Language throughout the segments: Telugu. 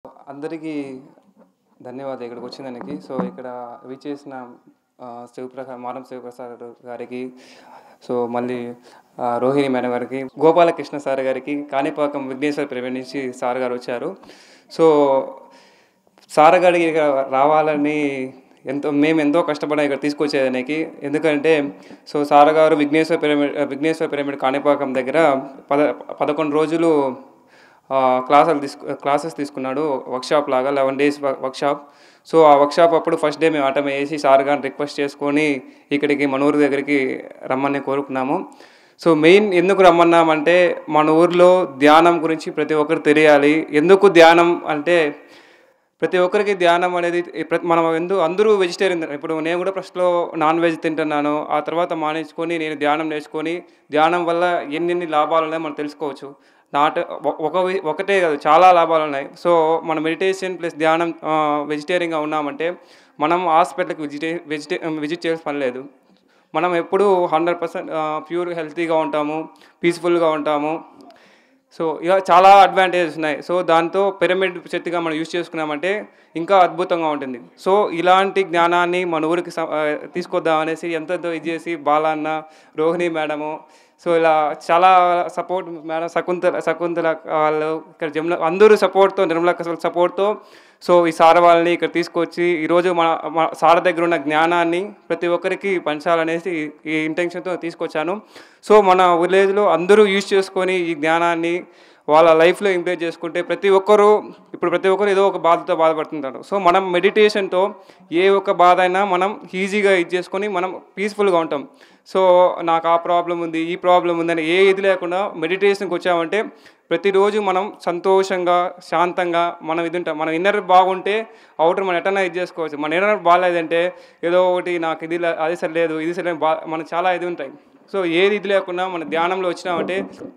అందరికీ ధన్యవాదాలు ఇక్కడికి వచ్చిందానికి సో ఇక్కడ విచ్చేసిన ఆ, శివప్రసాద్ మారం శివప్రసాద్ గారికి సో మళ్ళీ ఆ, రోహిణి మేడం గారికి గోపాలకృష్ణ సార్ గారికి కాణిపాకం విఘ్నేశ్వర ప్రేమ నుంచి సార్ గారు వచ్చారు సో సార్ గారికి ఇక్కడ రావాలని ఎంతో మేము ఎంతో కష్టపడాం ఇక్కడ తీసుకొచ్చేదానికి ఎందుకంటే సో సార్ గారు విఘ్నేశ్వర పిరమిడ్ విఘ్నేశ్వర పిరమిడ్ కాణిపాకం దగ్గర పద పదకొండు రోజులు ఆ, క్లాసులు తీసుకు క్లాసెస్ తీసుకున్నాడు వర్క్షాప్ లాగా లెవెన్ డేస్ వర్క్షాప్ సో ఆ వర్క్షాప్ అప్పుడు ఫస్ట్ డే మేము ఆటం వేసి సార్ గారిని రిక్వెస్ట్ చేసుకొని ఇక్కడికి మన ఊరి దగ్గరికి రమ్మని కోరుకున్నాము సో మెయిన్ ఎందుకు రమ్మన్నామంటే మన ఊర్లో ధ్యానం గురించి ప్రతి ఒక్కరు తెలియాలి ఎందుకు ధ్యానం అంటే ప్రతి ఒక్కరికి ధ్యానం అనేది ప్రతి మనం ఎందు అందరూ వెజిటేరియన్ ఇప్పుడు నేను కూడా ఫస్ట్లో నాన్ వెజ్ తింటున్నాను ఆ తర్వాత మానేసుకొని నేను ధ్యానం నేర్చుకొని ధ్యానం వల్ల ఎన్నెన్ని లాభాలు ఉన్నాయో మనం తెలుసుకోవచ్చు నాట్ ఒ- ఒక వి- ఒకటే కాదు చాలా లాభాలు ఉన్నాయి సో మన మెడిటేషన్ ప్లస్ ధ్యానం వెజిటేరియన్గా ఉన్నామంటే మనం హాస్పిటల్కి విజిటే వెజిటే విజిట్ చేయాల్సిన పని లేదు మనం ఎప్పుడు హండ్రెడ్ పర్సెంట్ ప్యూర్ హెల్తీగా ఉంటాము పీస్ఫుల్గా ఉంటాము సో ఇలా చాలా అడ్వాంటేజెస్ ఉన్నాయి సో దాంతో పిరమిడ్ శక్తిగా మనం యూజ్ చేసుకున్నామంటే ఇంకా అద్భుతంగా ఉంటుంది సో ఇలాంటి జ్ఞానాన్ని మన ఊరికి స- ఆ, తీసుకొద్దాం అనేసి ఎంతెంతో ఇది చేసి బాలన్న రోహిణి మేడము సో ఇలా చాలా సపోర్ట్ మేడం శకుంతల శకుంతల వాళ్ళు ఇక్కడ జమున అందరూ సపోర్ట్తో నిర్మలా కసల్ సపోర్ట్తో సో ఈ సార్ వాళ్ళని ఇక్కడ తీసుకొచ్చి ఈరోజు మన మన సార్ దగ్గర ఉన్న జ్ఞానాన్ని ప్రతి ఒక్కరికి పంచాలనేసి ఈ ఇంటెన్షన్తో తీసుకొచ్చాను సో మన విలేజ్లో అందరూ యూజ్ చేసుకొని ఈ జ్ఞానాన్ని వాళ్ళ లైఫ్లో ఇంప్లిమెంట్ చేసుకుంటే ప్రతి ఒక్కరూ ఇప్పుడు ప్రతి ఒక్కరు ఏదో ఒక బాధతో బాధపడుతుంటారు సో మనం మెడిటేషన్తో ఏ ఒక్క బాధ అయినా మనం ఈజీగా ఇది చేసుకొని మనం పీస్ఫుల్గా ఉంటాం సో నాకు ఆ ప్రాబ్లం ఉంది ఈ ప్రాబ్లం ఉందని ఏ ఇది లేకుండా మెడిటేషన్కి వచ్చామంటే ప్రతిరోజు మనం సంతోషంగా శాంతంగా మనం ఇది ఉంటాం మన ఇన్నర్ బాగుంటే అవుటర్ మనం ఎటన్నా ఇది చేసుకోవచ్చు మన ఇన్నర్ బాగాలేదంటే ఏదో ఒకటి నాకు ఇది లే- అది సరిలేదు ఇది సరిలేదు బా మనకు చాలా ఇది ఉంటాయి సో ఏది ఇది లేకుండా మన ధ్యానంలో వచ్చినామంటే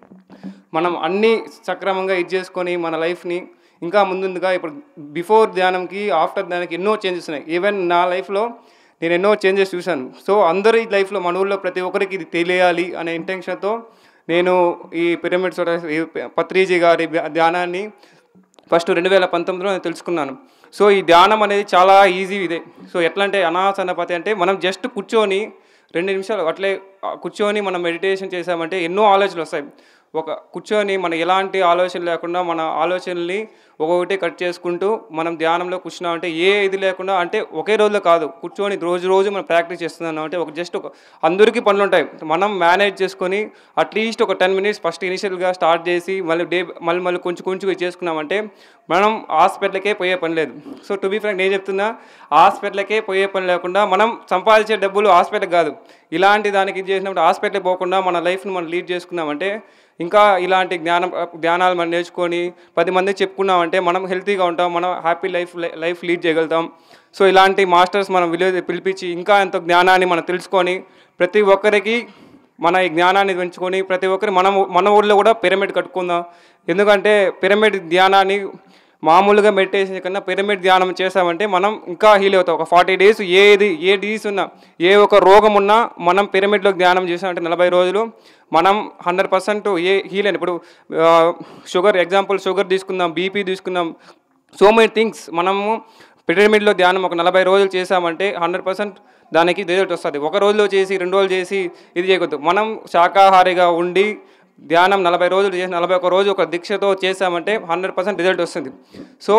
మనం అన్నీ సక్రమంగా ఇది చేసుకొని మన లైఫ్ని ఇంకా ముందుగా ఇప్పుడు బిఫోర్ ధ్యానంకి ఆఫ్టర్ ధ్యానంకి ఎన్నో చేంజెస్ ఉన్నాయి ఈవెన్ నా లైఫ్లో నేను ఎన్నో చేంజెస్ చూశాను సో అందరి లైఫ్లో మన ఊళ్ళో ప్రతి ఒక్కరికి ఇది తెలియాలి అనే ఇంటెన్షన్తో నేను ఈ పిరమిడ్ సొసైటీ ఈ పత్రిజీ గారి ధ్యానాన్ని ఫస్ట్ రెండు వేల పంతొమ్మిదిలో నేను తెలుసుకున్నాను సో ఈ ధ్యానం అనేది చాలా ఈజీ ఇదే సో ఎట్లా అంటే అనాసనపతి అంటే మనం జస్ట్ కూర్చొని రెండు నిమిషాలు అట్లే ఆ, కూర్చొని మనం మెడిటేషన్ చేసామంటే ఎన్నో ఆలోచనలు వస్తాయి ఒక కూర్చొని మన ఎలాంటి ఆలోచన లేకుండా మన ఆలోచనల్ని ఒక్కొక్కటి కట్ చేసుకుంటూ మనం ధ్యానంలో కూర్చున్నామంటే ఏ ఇది లేకుండా అంటే ఒకే రోజులో కాదు కూర్చొని రోజు రోజు మనం ప్రాక్టీస్ చేస్తున్నాం అంటే ఒక జస్ట్ ఒక అందరికీ పనులు ఉంటాయి మనం మేనేజ్ చేసుకొని అట్లీస్ట్ ఒక టెన్ మినిట్స్ ఫస్ట్ ఇనిషియల్గా స్టార్ట్ చేసి మళ్ళీ డే మళ్ళీ మళ్ళీ కొంచెం కొంచెం ఇది చేసుకున్నామంటే మనం హాస్పిటల్కే పోయే పని లేదు సో టు బీ ఫ్రాంక్ నేను చెప్తున్నా హాస్పిటల్కే పోయే పని లేకుండా మనం సంపాదించే డబ్బులు హాస్పిటల్ కాదు ఇలాంటి దానికి ఇది చేసినప్పుడు హాస్పిటల్ పోకుండా మన లైఫ్ని మనం లీడ్ చేసుకున్నామంటే ఇంకా ఇలాంటి జ్ఞానం జ్ఞానాలు మనం నేర్చుకొని పది మందికి చెప్పుకున్నామంటే మనం హెల్తీగా ఉంటాం మనం హ్యాపీ లైఫ్ లైఫ్ లీడ్ చేయగలుగుతాం సో ఇలాంటి మాస్టర్స్ మనం విలేజ్ పిలిపించి ఇంకా ఎంతో జ్ఞానాన్ని మనం తెలుసుకొని ప్రతి ఒక్కరికి మన ఈ జ్ఞానాన్ని పెంచుకొని ప్రతి ఒక్కరి మన ఊ- మన ఊళ్ళో కూడా పిరమిడ్ కట్టుకుందాం ఎందుకంటే పిరమిడ్ ధ్యానాన్ని మామూలుగా మెడిటేషన్ కన్నా పిరమిడ్ ధ్యానం చేసామంటే మనం ఇంకా హీల్ అవుతాం ఒక ఫార్టీ డేస్ ఏది ఏ డిసీజ్ ఉన్నా ఏ ఒక రోగం ఉన్నా మనం పిరమిడ్లో ధ్యానం చేసామంటే నలభై రోజులు మనం హండ్రెడ్ పర్సెంట్ ఏ హీల్ అని ఇప్పుడు ఆ, షుగర్ ఎగ్జాంపుల్ షుగర్ తీసుకుందాం బీపీ తీసుకుందాం సో మెనీ థింగ్స్ మనము పిరమిడ్లో ధ్యానం ఒక నలభై రోజులు చేసామంటే హండ్రెడ్ పర్సెంట్ దానికి రిజల్ట్ వస్తుంది ఒక రోజులో చేసి రెండు రోజులు చేసి ఇది చేయకూడదు మనం శాకాహారిగా ఉండి ధ్యానం నలభై రోజులు చేసి నలభై ఒక రోజు ఒక దీక్షతో చేసామంటే హండ్రెడ్ పర్సెంట్ రిజల్ట్ వస్తుంది సో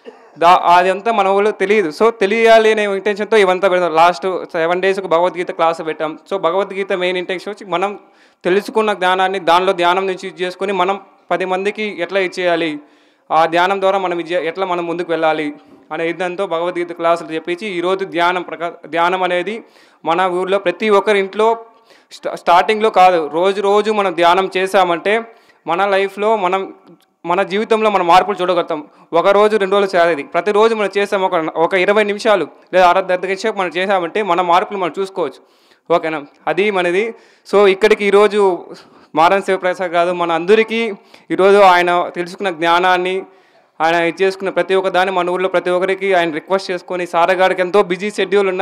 దా అదంతా మన వాళ్ళు తెలియదు సో తెలియాలి అనే ఇంటెన్షన్తో ఇవంతా పెడతాం లాస్ట్ సెవెన్ డేస్కి భగవద్గీత క్లాస్ పెట్టాం సో భగవద్గీత మెయిన్ ఇంటెన్షన్ వచ్చి మనం తెలుసుకున్న జ్ఞానాన్ని దానిలో ధ్యానం నుంచి యూజ్ చేసుకొని మనం పది మందికి ఎట్లా ఇచ్చేయాలి ఆ ధ్యానం ద్వారా మనం ఇది చే- ఎట్లా మనం ముందుకు వెళ్ళాలి అనే ఇదంతో భగవద్గీత క్లాసులు చెప్పించి ఈరోజు ధ్యానం ప్రకా ధ్యానం అనేది మన ఊర్లో ప్రతి ఒక్కరి ఇంట్లో స్టా- స్టార్టింగ్లో కాదు రోజు రోజు మనం ధ్యానం చేసామంటే మన లైఫ్లో మనం మన జీవితంలో మనం మార్పులు చూడగలుగుతాం ఒక రోజు రెండు రోజులు చేయాలి ప్రతిరోజు మనం చేసాం ఒక ఒక ఇరవై నిమిషాలు లేదా అర దగ్గర సేపు మనం చేసామంటే మన మార్పులు మనం చూసుకోవచ్చు ఓకేనా అది మనది సో ఇక్కడికి ఈరోజు మారన్ శివప్రసాద్ కాదు మన అందరికీ ఈరోజు ఆయన తెలుసుకున్న జ్ఞానాన్ని ఆయన ఇది చేసుకున్న ప్రతి ఒక్క దాన్ని మన ఊళ్ళో ప్రతి ఒక్కరికి ఆయన రిక్వెస్ట్ చేసుకొని సారా గారికి ఎంతో బిజీ షెడ్యూల్ ఉన్నా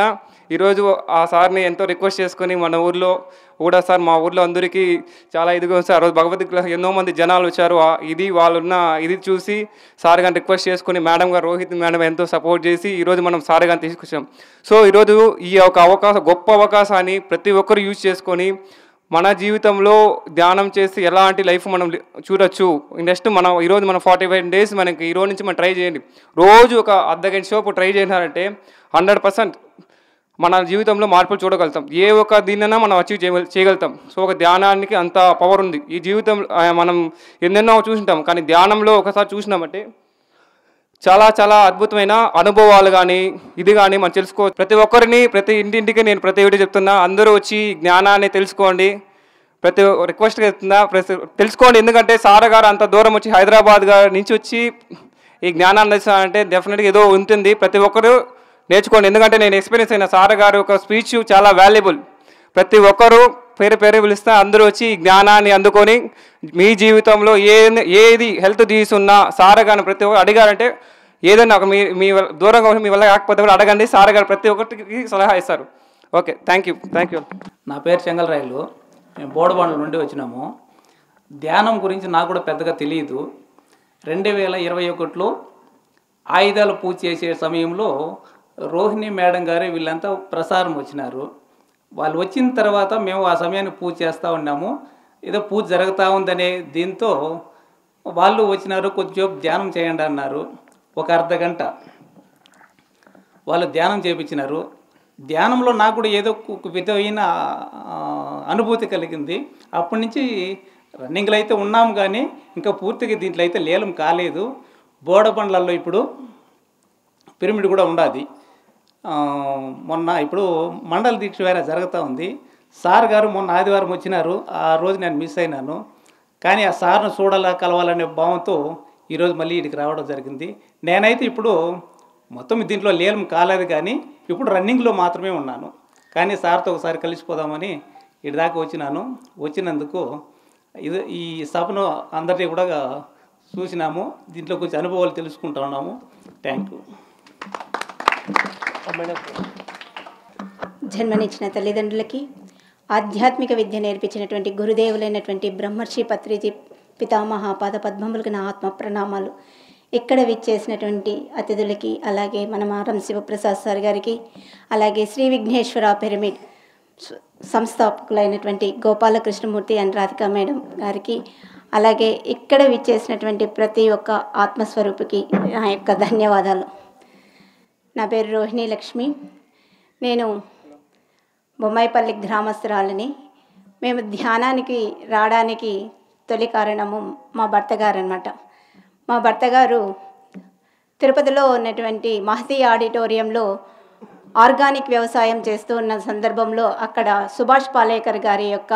ఈరోజు ఆ సార్ని ఎంతో రిక్వెస్ట్ చేసుకొని మన ఊర్లో కూడా సార్ మా ఊర్లో అందరికీ చాలా ఇదిగా ఉంది సార్ ఆ రోజు భగవద్గీత ఎన్నో మంది జనాలు వచ్చారు ఆ ఇది వాళ్ళున్న ఇది చూసి సార్ గారిని రిక్వెస్ట్ చేసుకుని మేడం గారు రోహిత్ మేడం ఎంతో సపోర్ట్ చేసి ఈరోజు మనం సార్ గారిని తీసుకొచ్చాం సో ఈరోజు ఈ యొక్క అవకాశం గొప్ప అవకాశాన్ని ప్రతి ఒక్కరు యూజ్ చేసుకొని మన జీవితంలో ధ్యానం చేసి ఎలాంటి లైఫ్ మనం లి- చూడొచ్చు నెక్స్ట్ మనం ఈరోజు మనం ఫార్టీ ఫైవ్ డేస్ మనకి ఈ రోజు నుంచి మనం ట్రై చేయండి రోజు ఒక అర్ధ గంట సేపు ట్రై చేసినారంటే హండ్రెడ్ పర్సెంట్ మన జీవితంలో మార్పులు చూడగలుగుతాం ఏ ఒక్క దీన్నైనా మనం అచీవ్ చేయ చేయగలుగుతాం సో ఒక ధ్యానానికి అంత పవర్ ఉంది ఈ జీవితం ఆ, మనం ఎన్నెన్నో చూసింటాం కానీ ధ్యానంలో ఒకసారి చూసినామంటే చాలా చాలా అద్భుతమైన అనుభవాలు కానీ ఇది కానీ మనం తెలుసుకో ప్రతి ఒక్కరిని ప్రతి ఇంటింటికి నేను ప్రతి వీడియో చెప్తున్నా అందరూ వచ్చి జ్ఞానాన్ని తెలుసుకోండి ప్రతి రిక్వెస్ట్ చెప్తున్నా ప్రతి తెలుసుకోండి ఎందుకంటే సార్ గారు అంత దూరం వచ్చి హైదరాబాద్ గారి నుంచి వచ్చి ఈ జ్ఞానాన్ని అంటే డెఫినెట్గా ఏదో ఉంటుంది ప్రతి ఒక్కరు నేర్చుకోండి ఎందుకంటే నేను ఎక్స్పీరియన్స్ అయిన సార్ గారు ఒక స్పీచ్ చాలా వాల్యుబుల్ ప్రతి ఒక్కరూ పేరు పేరు పిలుస్తా అందరూ వచ్చి ఈ జ్ఞానాన్ని అందుకొని మీ జీవితంలో ఏ ఏది హెల్త్ తీసున్నా సార్ గారిని ప్రతి ఒక్కరు అడిగారంటే ఏదైనా ఒక మీ మీ వల్ల- దూరంగా ఉండి మీ వల్ల కాకపోతే కూడా అడగండి సార్ గారు ప్రతి ఒక్కరికి సలహా ఇస్తారు okay thank you thank you నా పేరు చెంగల్రాయలు మేము బోడబండ్ల నుండి వచ్చినాము ధ్యానం గురించి నాకు కూడా పెద్దగా తెలియదు రెండు వేల ఇరవై ఒకటిలో ఆయుధాలు పూజ చేసే సమయంలో రోహిణి మేడం గారు వీళ్ళంతా ప్రసారం వచ్చినారు వాళ్ళు వచ్చిన తర్వాత మేము ఆ సమయాన్ని పూజ చేస్తూ ఉన్నాము ఏదో పూజ జరుగుతూ ఉందనే దీంతో వాళ్ళు వచ్చినారు కొద్దిసేపు ధ్యానం చేయండి అన్నారు ఒక అర్ధ గంట వాళ్ళు ధ్యానం చేపించినారు ధ్యానంలో నాకు కూడా ఏదో ఒక విధమైన ఆ, అనుభూతి కలిగింది అప్పటి నుంచి రన్నింగ్లో అయితే ఉన్నాము కానీ ఇంకా పూర్తిగా దీంట్లో అయితే లేలం కాలేదు బోడబండ్లలో ఇప్పుడు పిరమిడ్ కూడా ఉండాది ఆ, మొన్న ఇప్పుడు మండల దీక్ష వేరే జరుగుతూ ఉంది సార్ గారు మొన్న ఆదివారం వచ్చినారు ఆ రోజు నేను మిస్ అయినాను కానీ ఆ సార్ను చూడాలా కలవాలనే భావంతో ఈరోజు మళ్ళీ ఇక్కడికి రావడం జరిగింది నేనైతే ఇప్పుడు మొత్తం దీంట్లో లేలం కాలేదు కానీ ఇప్పుడు రన్నింగ్లో మాత్రమే ఉన్నాను కానీ సార్తో ఒకసారి కలిసిపోదామని ఇటు దాకా వచ్చినాను వచ్చినందుకు ఇది ఈ సభను అందరినీ కూడా చూసినాము దీంట్లో కొంచెం అనుభవాలు తెలుసుకుంటా ఉన్నాము థ్యాంక్ యూ జన్మనిచ్చిన తల్లిదండ్రులకి ఆధ్యాత్మిక విద్య నేర్పించినటువంటి గురుదేవులైనటువంటి బ్రహ్మర్షి పత్రిజీ పితామహ పాద పద్మములకు నా ఆత్మ ప్రణామాలు ఇక్కడ విచ్చేసినటువంటి అతిథులకి అలాగే మన మారం శివప్రసాద్ సార్ గారికి అలాగే శ్రీ విఘ్నేశ్వర పిరమిడ్ స- సంస్థాపకులైనటువంటి గోపాలకృష్ణమూర్తి అండ్ రాధికా మేడం గారికి అలాగే ఇక్కడ విచ్చేసినటువంటి ప్రతి ఒక్క ఆత్మస్వరూపికి నా యొక్క ధన్యవాదాలు నా పేరు రోహిణి లక్ష్మి నేను బొమ్మాయిపల్లి గ్రామస్తురాలని మేము ధ్యానానికి రావడానికి తొలి కారణము మా భర్త గారు అనమాట మా భర్త గారు తిరుపతిలో ఉన్నటువంటి మహతి ఆడిటోరియంలో ఆర్గానిక్ వ్యవసాయం చేస్తూ ఉన్న సందర్భంలో అక్కడ సుభాష్ పాలేకర్ గారి యొక్క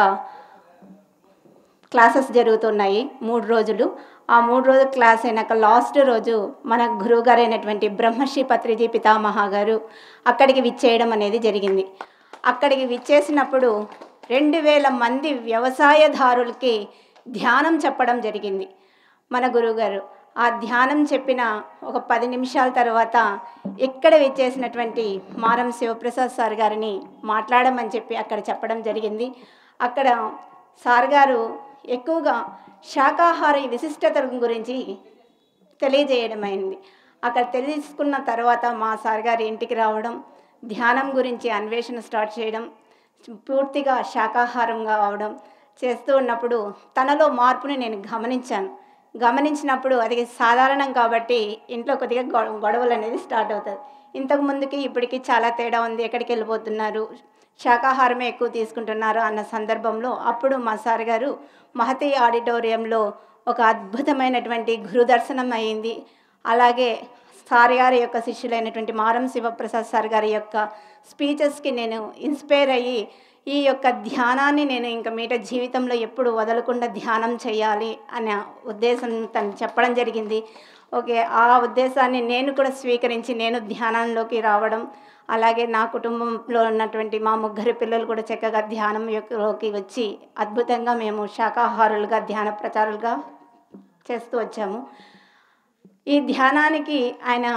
క్లాసెస్ జరుగుతున్నాయి మూడు రోజులు ఆ మూడు రోజుల క్లాస్ అయినాక లాస్ట్ రోజు మన గురువు గారైనటువంటి బ్రహ్మశ్రీ పత్రిజీ పితామహ గారు అక్కడికి విచ్చేయడం అనేది జరిగింది అక్కడికి విచ్చేసినప్పుడు రెండు వేల మంది వ్యవసాయదారులకి ధ్యానం చెప్పడం జరిగింది మన గురువుగారు ఆ ధ్యానం చెప్పిన ఒక పది నిమిషాల తర్వాత ఇక్కడ విచ్చేసినటువంటి మారం శివప్రసాద్ సార్ గారిని మాట్లాడమని చెప్పి అక్కడ చెప్పడం జరిగింది అక్కడ సార్ గారు ఎక్కువగా శాకాహార విశిష్టత గురించి తెలియజేయడం అయింది అక్కడ తెలుసుకున్న తర్వాత మా సార్ గారి ఇంటికి రావడం ధ్యానం గురించి అన్వేషణ స్టార్ట్ చేయడం పూర్తిగా శాకాహారంగా అవడం చేస్తూ ఉన్నప్పుడు తనలో మార్పుని నేను గమనించాను గమనించినప్పుడు అది సాధారణం కాబట్టి ఇంట్లో కొద్దిగా గొ- గొడవలు అనేది స్టార్ట్ అవుతుంది ఇంతకు ముందుకి ఇప్పటికి చాలా తేడా ఉంది ఎక్కడికి వెళ్ళిపోతున్నారు శాకాహారమే ఎక్కువ తీసుకుంటున్నారు అన్న సందర్భంలో అప్పుడు మా సార్ గారు మహతి ఆడిటోరియంలో ఒక అద్భుతమైనటువంటి గురు దర్శనం అయింది అలాగే సార్ గారి యొక్క శిష్యులైనటువంటి మారం శివప్రసాద్ సార్ గారి యొక్క స్పీచెస్కి నేను ఇన్స్పైర్ అయ్యి ఈ యొక్క ధ్యానాన్ని నేను ఇంకా మీట జీవితంలో ఎప్పుడు వదలకుండా ధ్యానం చేయాలి అనే ఉద్దేశం తను చెప్పడం జరిగింది ఓకే ఆ ఉద్దేశాన్ని నేను కూడా స్వీకరించి నేను ధ్యానంలోకి రావడం అలాగే నా కుటుంబంలో ఉన్నటువంటి మా ముగ్గురు పిల్లలు కూడా చక్కగా ధ్యానం యొక్కలోకి వచ్చి అద్భుతంగా మేము శాకాహారులుగా ధ్యాన ప్రచారులుగా చేస్తూ వచ్చాము ఈ ధ్యానానికి ఆయన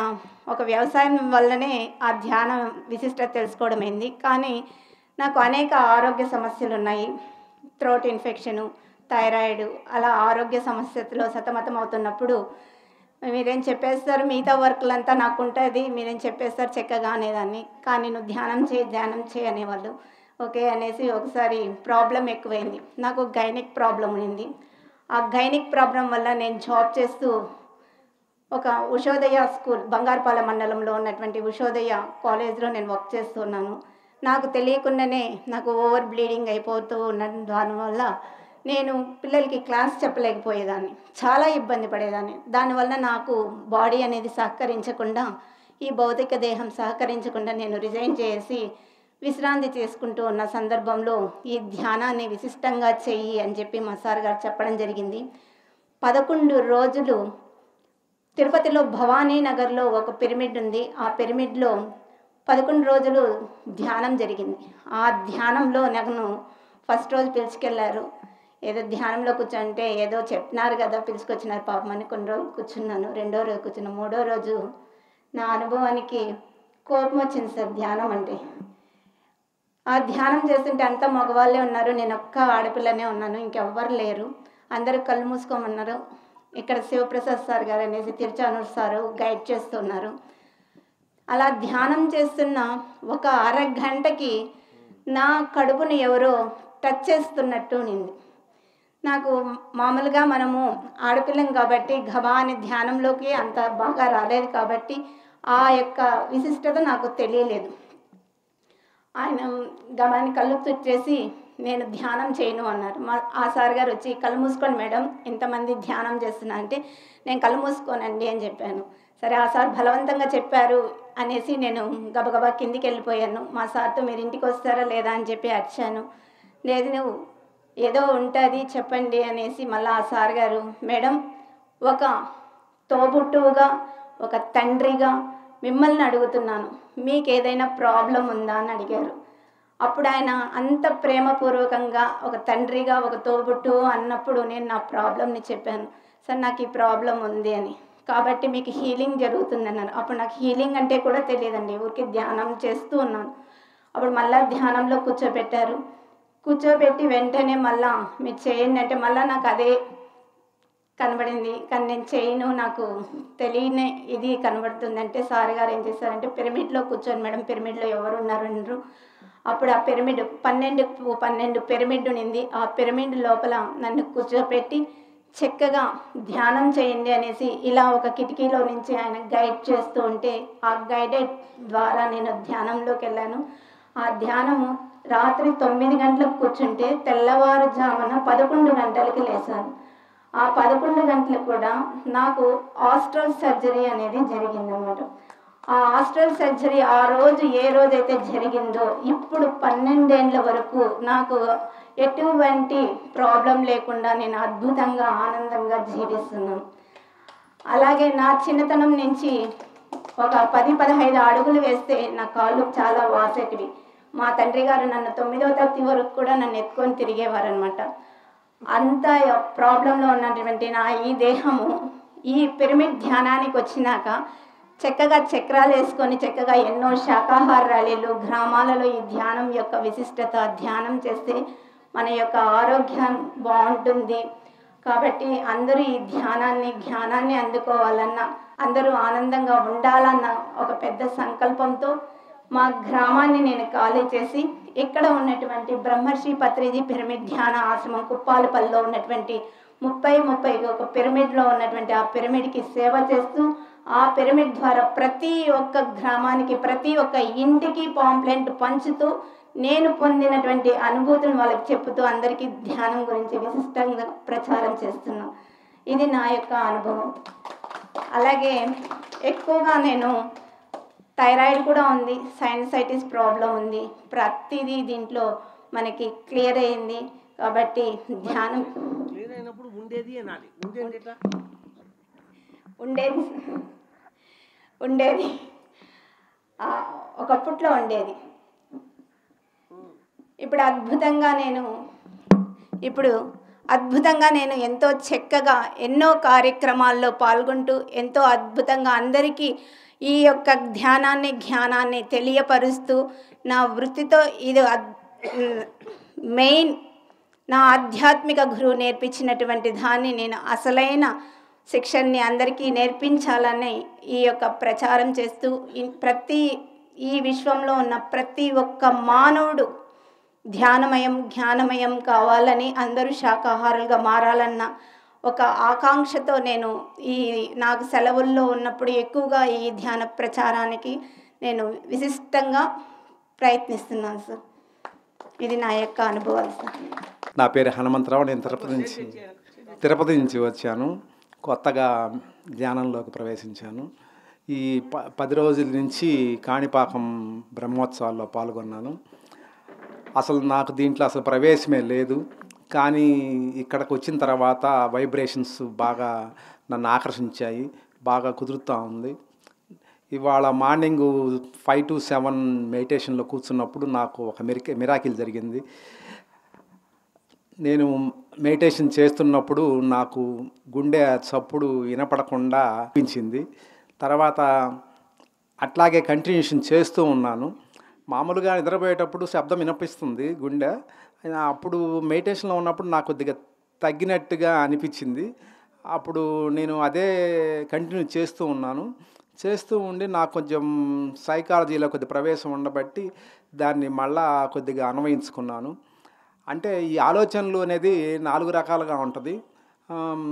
ఒక వ్యవసాయం వల్లనే ఆ ధ్యానం విశిష్టత తెలుసుకోవడం అయింది కానీ నాకు అనేక ఆరోగ్య సమస్యలు ఉన్నాయి థ్రోట్ ఇన్ఫెక్షను థైరాయిడ్ అలా ఆరోగ్య సమస్యలో సతమతం అవుతున్నప్పుడు మీరేం చెప్పేస్తారు మిగతా వర్క్లంతా నాకు ఉంటుంది మీరేం చెప్పేస్తారు చక్కగా అనేదాన్ని కానీ నువ్వు ధ్యానం చేయి ధ్యానం చేయి అనేవాళ్ళు ఓకే అనేసి ఒకసారి ప్రాబ్లం ఎక్కువైంది నాకు గైనిక్ ప్రాబ్లం ఉంది ఆ గైనిక్ ప్రాబ్లం వల్ల నేను జాబ్ చేస్తూ ఒక ఉషోదయ స్కూల్ బంగారుపాలెం మండలంలో ఉన్నటువంటి ఉషోదయ కాలేజ్లో నేను వర్క్ చేస్తున్నాను నాకు తెలియకుండానే నాకు ఓవర్ బ్లీడింగ్ అయిపోతూ ఉన్న దానివల్ల నేను పిల్లలకి క్లాస్ చెప్పలేకపోయేదాన్ని చాలా ఇబ్బంది పడేదాన్ని దానివల్ల నాకు బాడీ అనేది సహకరించకుండా ఈ భౌతిక దేహం సహకరించకుండా నేను రిజైన్ చేసి విశ్రాంతి చేసుకుంటూ ఉన్న సందర్భంలో ఈ ధ్యానాన్ని విశిష్టంగా చెయ్యి అని చెప్పి మా సార్ గారు చెప్పడం జరిగింది పదకొండు రోజులు తిరుపతిలో భవానీ నగర్లో ఒక పిరమిడ్ ఉంది ఆ పిరమిడ్లో పదకొండు రోజులు ధ్యానం జరిగింది ఆ ధ్యానంలో నన్ను ఫస్ట్ రోజు పిలుచుకెళ్ళారు ఏదో ధ్యానంలో కూర్చుంటే ఏదో చెప్పినారు కదా పిలుచుకొచ్చినారు పాపం అని కొన్ని రోజులు కూర్చున్నాను రెండో రోజు కూర్చున్నా మూడో రోజు నా అనుభవానికి కోపం వచ్చింది సార్ ధ్యానం అంటే ఆ ధ్యానం చేస్తుంటే అంతా మగవాళ్ళే ఉన్నారు నేను ఒక్క ఆడపిల్లనే ఉన్నాను ఇంకెవ్వరు లేరు అందరూ కళ్ళు మూసుకోమన్నారు ఇక్కడ శివప్రసాద్ సార్ గారు అనేసి తిరుచానూరు సారు గైడ్ చేస్తున్నారు అలా ధ్యానం చేస్తున్న ఒక అరగంటకి నా కడుపుని ఎవరో టచ్ చేస్తున్నట్టు నింది నాకు మామూలుగా మనము ఆడపిల్లం కాబట్టి గబా అని ధ్యానంలోకి అంత బాగా రాలేదు కాబట్టి ఆ యొక్క విశిష్టత నాకు తెలియలేదు ఆయన గమాని కళ్ళు తుచ్చేసి నేను ధ్యానం చేయను అన్నారు మా ఆ సార్ గారు వచ్చి కళ్ళు మూసుకోండి మేడం ఇంతమంది ధ్యానం చేస్తున్నా అంటే నేను కళ్ళు మూసుకోనండి అని చెప్పాను సరే ఆ సార్ బలవంతంగా చెప్పారు అనేసి నేను గబగబా కిందికి వెళ్ళిపోయాను మా సార్తో మీరు ఇంటికి వస్తారా లేదా అని చెప్పి అడిచాను లేదు నువ్వు ఏదో ఉంటుంది చెప్పండి అనేసి మళ్ళీ ఆ సార్ గారు మేడం ఒక తోబుట్టువుగా ఒక తండ్రిగా మిమ్మల్ని అడుగుతున్నాను మీకు ఏదైనా ప్రాబ్లం ఉందా అని అడిగారు అప్పుడు ఆయన అంత ప్రేమపూర్వకంగా ఒక తండ్రిగా ఒక తోబుట్టు అన్నప్పుడు నేను నా ప్రాబ్లమ్ని చెప్పాను సార్ నాకు ఈ ప్రాబ్లం ఉంది అని కాబట్టి మీకు హీలింగ్ జరుగుతుంది అన్నారు అప్పుడు నాకు హీలింగ్ అంటే కూడా తెలియదండి ఊరికి ధ్యానం చేస్తూ ఉన్నాను అప్పుడు మళ్ళీ ధ్యానంలో కూర్చోబెట్టారు కూర్చోబెట్టి వెంటనే మళ్ళా మీరు చేయండి అంటే మళ్ళీ నాకు అదే కనబడింది కానీ నేను చేయను నాకు తెలియని ఇది కనబడుతుంది అంటే సార్ గారు ఏం చేశారంటే పిరమిడ్లో కూర్చొని మేడం పిరమిడ్లో ఎవరు ఉన్నారు అనరు అప్పుడు ఆ పిరమిడ్ పన్నెండు పన్నెండు పిరమిడ్ ఉన్నింది ఆ పిరమిడ్ లోపల నన్ను కూర్చోపెట్టి చక్కగా ధ్యానం చేయండి అనేసి ఇలా ఒక కిటికీలో నుంచి ఆయన గైడ్ చేస్తూ ఉంటే ఆ గైడెడ్ ద్వారా నేను ధ్యానంలోకి వెళ్ళాను ఆ ధ్యానము రాత్రి తొమ్మిది గంటలకు కూర్చుంటే తెల్లవారుజామున పదకొండు గంటలకి లేచాను ఆ పదకొండు గంటలకు కూడా నాకు ఆస్ట్రల్ సర్జరీ అనేది జరిగిందన్నమాట ఆ ఆస్ట్రల్ సర్జరీ ఆ రోజు ఏ రోజైతే జరిగిందో ఇప్పుడు పన్నెండేండ్ల వరకు నాకు ఎటువంటి ప్రాబ్లం లేకుండా నేను అద్భుతంగా ఆనందంగా జీవిస్తున్నాను అలాగే నా చిన్నతనం నుంచి ఒక పది పదహైదు అడుగులు వేస్తే నా కాళ్ళు చాలా వాసేటివి మా తండ్రి గారు నన్ను తొమ్మిదవ తరగతి వరకు కూడా నన్ను ఎత్తుకొని తిరిగేవారు అనమాట అంత ప్రాబ్లంలో ఉన్నటువంటి నా ఈ దేహము ఈ పిరమిడ్ ధ్యానానికి వచ్చినాక చక్కగా చక్రాలు వేసుకొని చక్కగా ఎన్నో శాకాహార ర్యాలీలు గ్రామాలలో ఈ ధ్యానం యొక్క విశిష్టత ధ్యానం చేస్తే మన యొక్క ఆరోగ్యం బాగుంటుంది కాబట్టి అందరూ ఈ ధ్యానాన్ని జ్ఞానాన్ని అందుకోవాలన్న అందరూ ఆనందంగా ఉండాలన్న ఒక పెద్ద సంకల్పంతో మా గ్రామాన్ని నేను ఖాళీ చేసి ఇక్కడ ఉన్నటువంటి బ్రహ్మర్షి పత్రిజీ పిరమిడ్ ధ్యాన ఆశ్రమం కుప్పాలపల్లిలో ఉన్నటువంటి ముప్పై ముప్పై ఒక పిరమిడ్లో ఉన్నటువంటి ఆ పిరమిడ్కి సేవ చేస్తూ ఆ పిరమిడ్ ద్వారా ప్రతి ఒక్క గ్రామానికి ప్రతి ఒక్క ఇంటికి పాంప్లెంట్ పంచుతూ నేను పొందినటువంటి అనుభూతిని వాళ్ళకి చెప్పుతూ అందరికీ ధ్యానం గురించి విశిష్టంగా ప్రచారం చేస్తున్నాను ఇది నా యొక్క అనుభవం అలాగే ఎక్కువగా నేను థైరాయిడ్ కూడా ఉంది సైనసైటిస్ ప్రాబ్లం ఉంది ప్రతిదీ దీంట్లో మనకి క్లియర్ అయింది కాబట్టి ధ్యానం క్లియర్ అయినప్పుడు ఉండేది అనాలి ఉండేది ఎట్లా ఉండేది ఉండేది ఆ, ఒకప్పట్లో ఉండేది ఇప్పుడు అద్భుతంగా నేను ఇప్పుడు అద్భుతంగా నేను ఎంతో చక్కగా ఎన్నో కార్యక్రమాల్లో పాల్గొంటూ ఎంతో అద్భుతంగా అందరికీ ఈ యొక్క ధ్యానాన్ని జ్ఞానాన్ని తెలియపరుస్తూ నా వృత్తితో ఇది అద్- మెయిన్ నా ఆధ్యాత్మిక గురువు నేర్పించినటువంటి దాన్ని నేను అసలైన శిక్షణని అందరికీ నేర్పించాలని ఈ యొక్క ప్రచారం చేస్తూ ఇన్- ప్రతి ఈ విశ్వంలో ఉన్న ప్రతి ఒక్క మానవుడు ధ్యానమయం జ్ఞానమయం కావాలని అందరూ శాకాహారులుగా మారాలన్న ఒక ఆకాంక్షతో నేను ఈ నాకు సెలవుల్లో ఉన్నప్పుడు ఎక్కువగా ఈ ధ్యాన ప్రచారానికి నేను విశిష్టంగా ప్రయత్నిస్తున్నాను సార్ ఇది నా యొక్క అనుభవాలు సార్ నా పేరు హనుమంతరావు నేను తిరుపతి నుంచి తిరుపతి నుంచి వచ్చాను కొత్తగా ధ్యానంలోకి ప్రవేశించాను ఈ ప పది రోజుల నుంచి కాణిపాకం బ్రహ్మోత్సవాల్లో పాల్గొన్నాను అసలు నాకు దీంట్లో అసలు ప్రవేశమే లేదు కానీ ఇక్కడికి వచ్చిన తర్వాత వైబ్రేషన్స్ బాగా నన్ను ఆకర్షించాయి బాగా కుదురుతూ ఉంది ఇవాళ మార్నింగ్ ఫైవ్ టు సెవెన్ మెడిటేషన్లో కూర్చున్నప్పుడు నాకు ఒక మిరిక మిరాకిల్ జరిగింది నేను మెడిటేషన్ చేస్తున్నప్పుడు నాకు గుండె చప్పుడు వినపడకుండా అనిపించింది తర్వాత అట్లాగే కంటిన్యూషన్ చేస్తూ ఉన్నాను మామూలుగా నిద్రపోయేటప్పుడు శబ్దం వినిపిస్తుంది గుండె అయినా అప్పుడు మెడిటేషన్లో ఉన్నప్పుడు నాకు కొద్దిగా తగ్గినట్టుగా అనిపించింది అప్పుడు నేను అదే కంటిన్యూ చేస్తూ ఉన్నాను చేస్తూ ఉండి నాకు కొంచెం సైకాలజీలో కొద్ది ప్రవేశం ఉండబట్టి దాన్ని మళ్ళా కొద్దిగా అన్వయించుకున్నాను అంటే ఈ ఆలోచనలు అనేది నాలుగు రకాలుగా ఉంటుంది ఆమ్,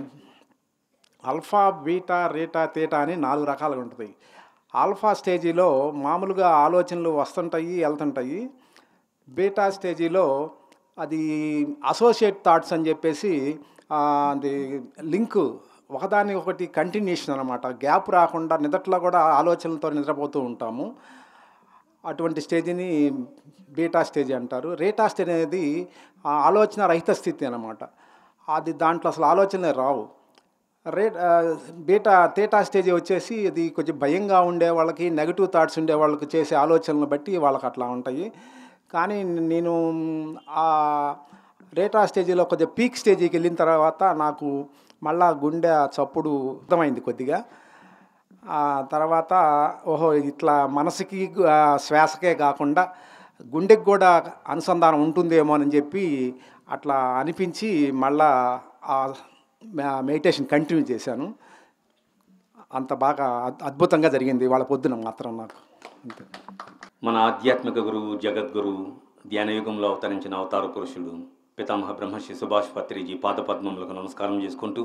ఆల్ఫా బీటా రీటా తీటా అని నాలుగు రకాలుగా ఉంటుంది ఆల్ఫా స్టేజీలో మామూలుగా ఆలోచనలు వస్తుంటాయి వెళ్తుంటాయి బీటా స్టేజీలో అది అసోసియేట్ థాట్స్ అని చెప్పేసి ఆ, అది లింక్ ఒకదాని ఒకటి కంటిన్యూషన్ అనమాట గ్యాప్ రాకుండా నిదట్లో కూడా ఆలోచనలతో నిద్రపోతూ ఉంటాము అటువంటి స్టేజిని బీటా స్టేజ్ అంటారు రేటా స్టేజ్ అనేది ఆ ఆలోచన రహిత స్థితి అన్నమాట అది దాంట్లో అసలు ఆలోచనలే రావు రే ఆ, బీటా తేటా స్టేజ్ వచ్చేసి ఇది కొంచెం భయంగా ఉండే వాళ్ళకి నెగిటివ్ థాట్స్ ఉండే వాళ్ళకి చేసే ఆలోచనలు బట్టి వాళ్ళకి అట్లా ఉంటాయి కానీ నేను ఆ రేటా స్టేజీలో కొద్దిగా పీక్ స్టేజీకి వెళ్ళిన తర్వాత నాకు మళ్ళా గుండె చప్పుడు అర్థమైంది కొద్దిగా ఆ తర్వాత ఓహో ఇట్లా మనసుకి ఆ, శ్వాసకే కాకుండా గుండెకి కూడా అనుసంధానం ఉంటుందేమో అని చెప్పి అట్లా అనిపించి మళ్ళా ఆ మెడిటేషన్ కంటిన్యూ చేశాను అంత బాగా అద్- అద్భుతంగా జరిగింది వాళ్ళ పొద్దున మాత్రం నాకు అంతే మన ఆధ్యాత్మిక గురువు జగద్గురువు ధ్యానయుగంలో అవతరించిన అవతార పురుషుడు పితామహ బ్రహ్మర్షి సుభాష్ పత్రిజీ పాదపద్మములకు నమస్కారం చేసుకుంటూ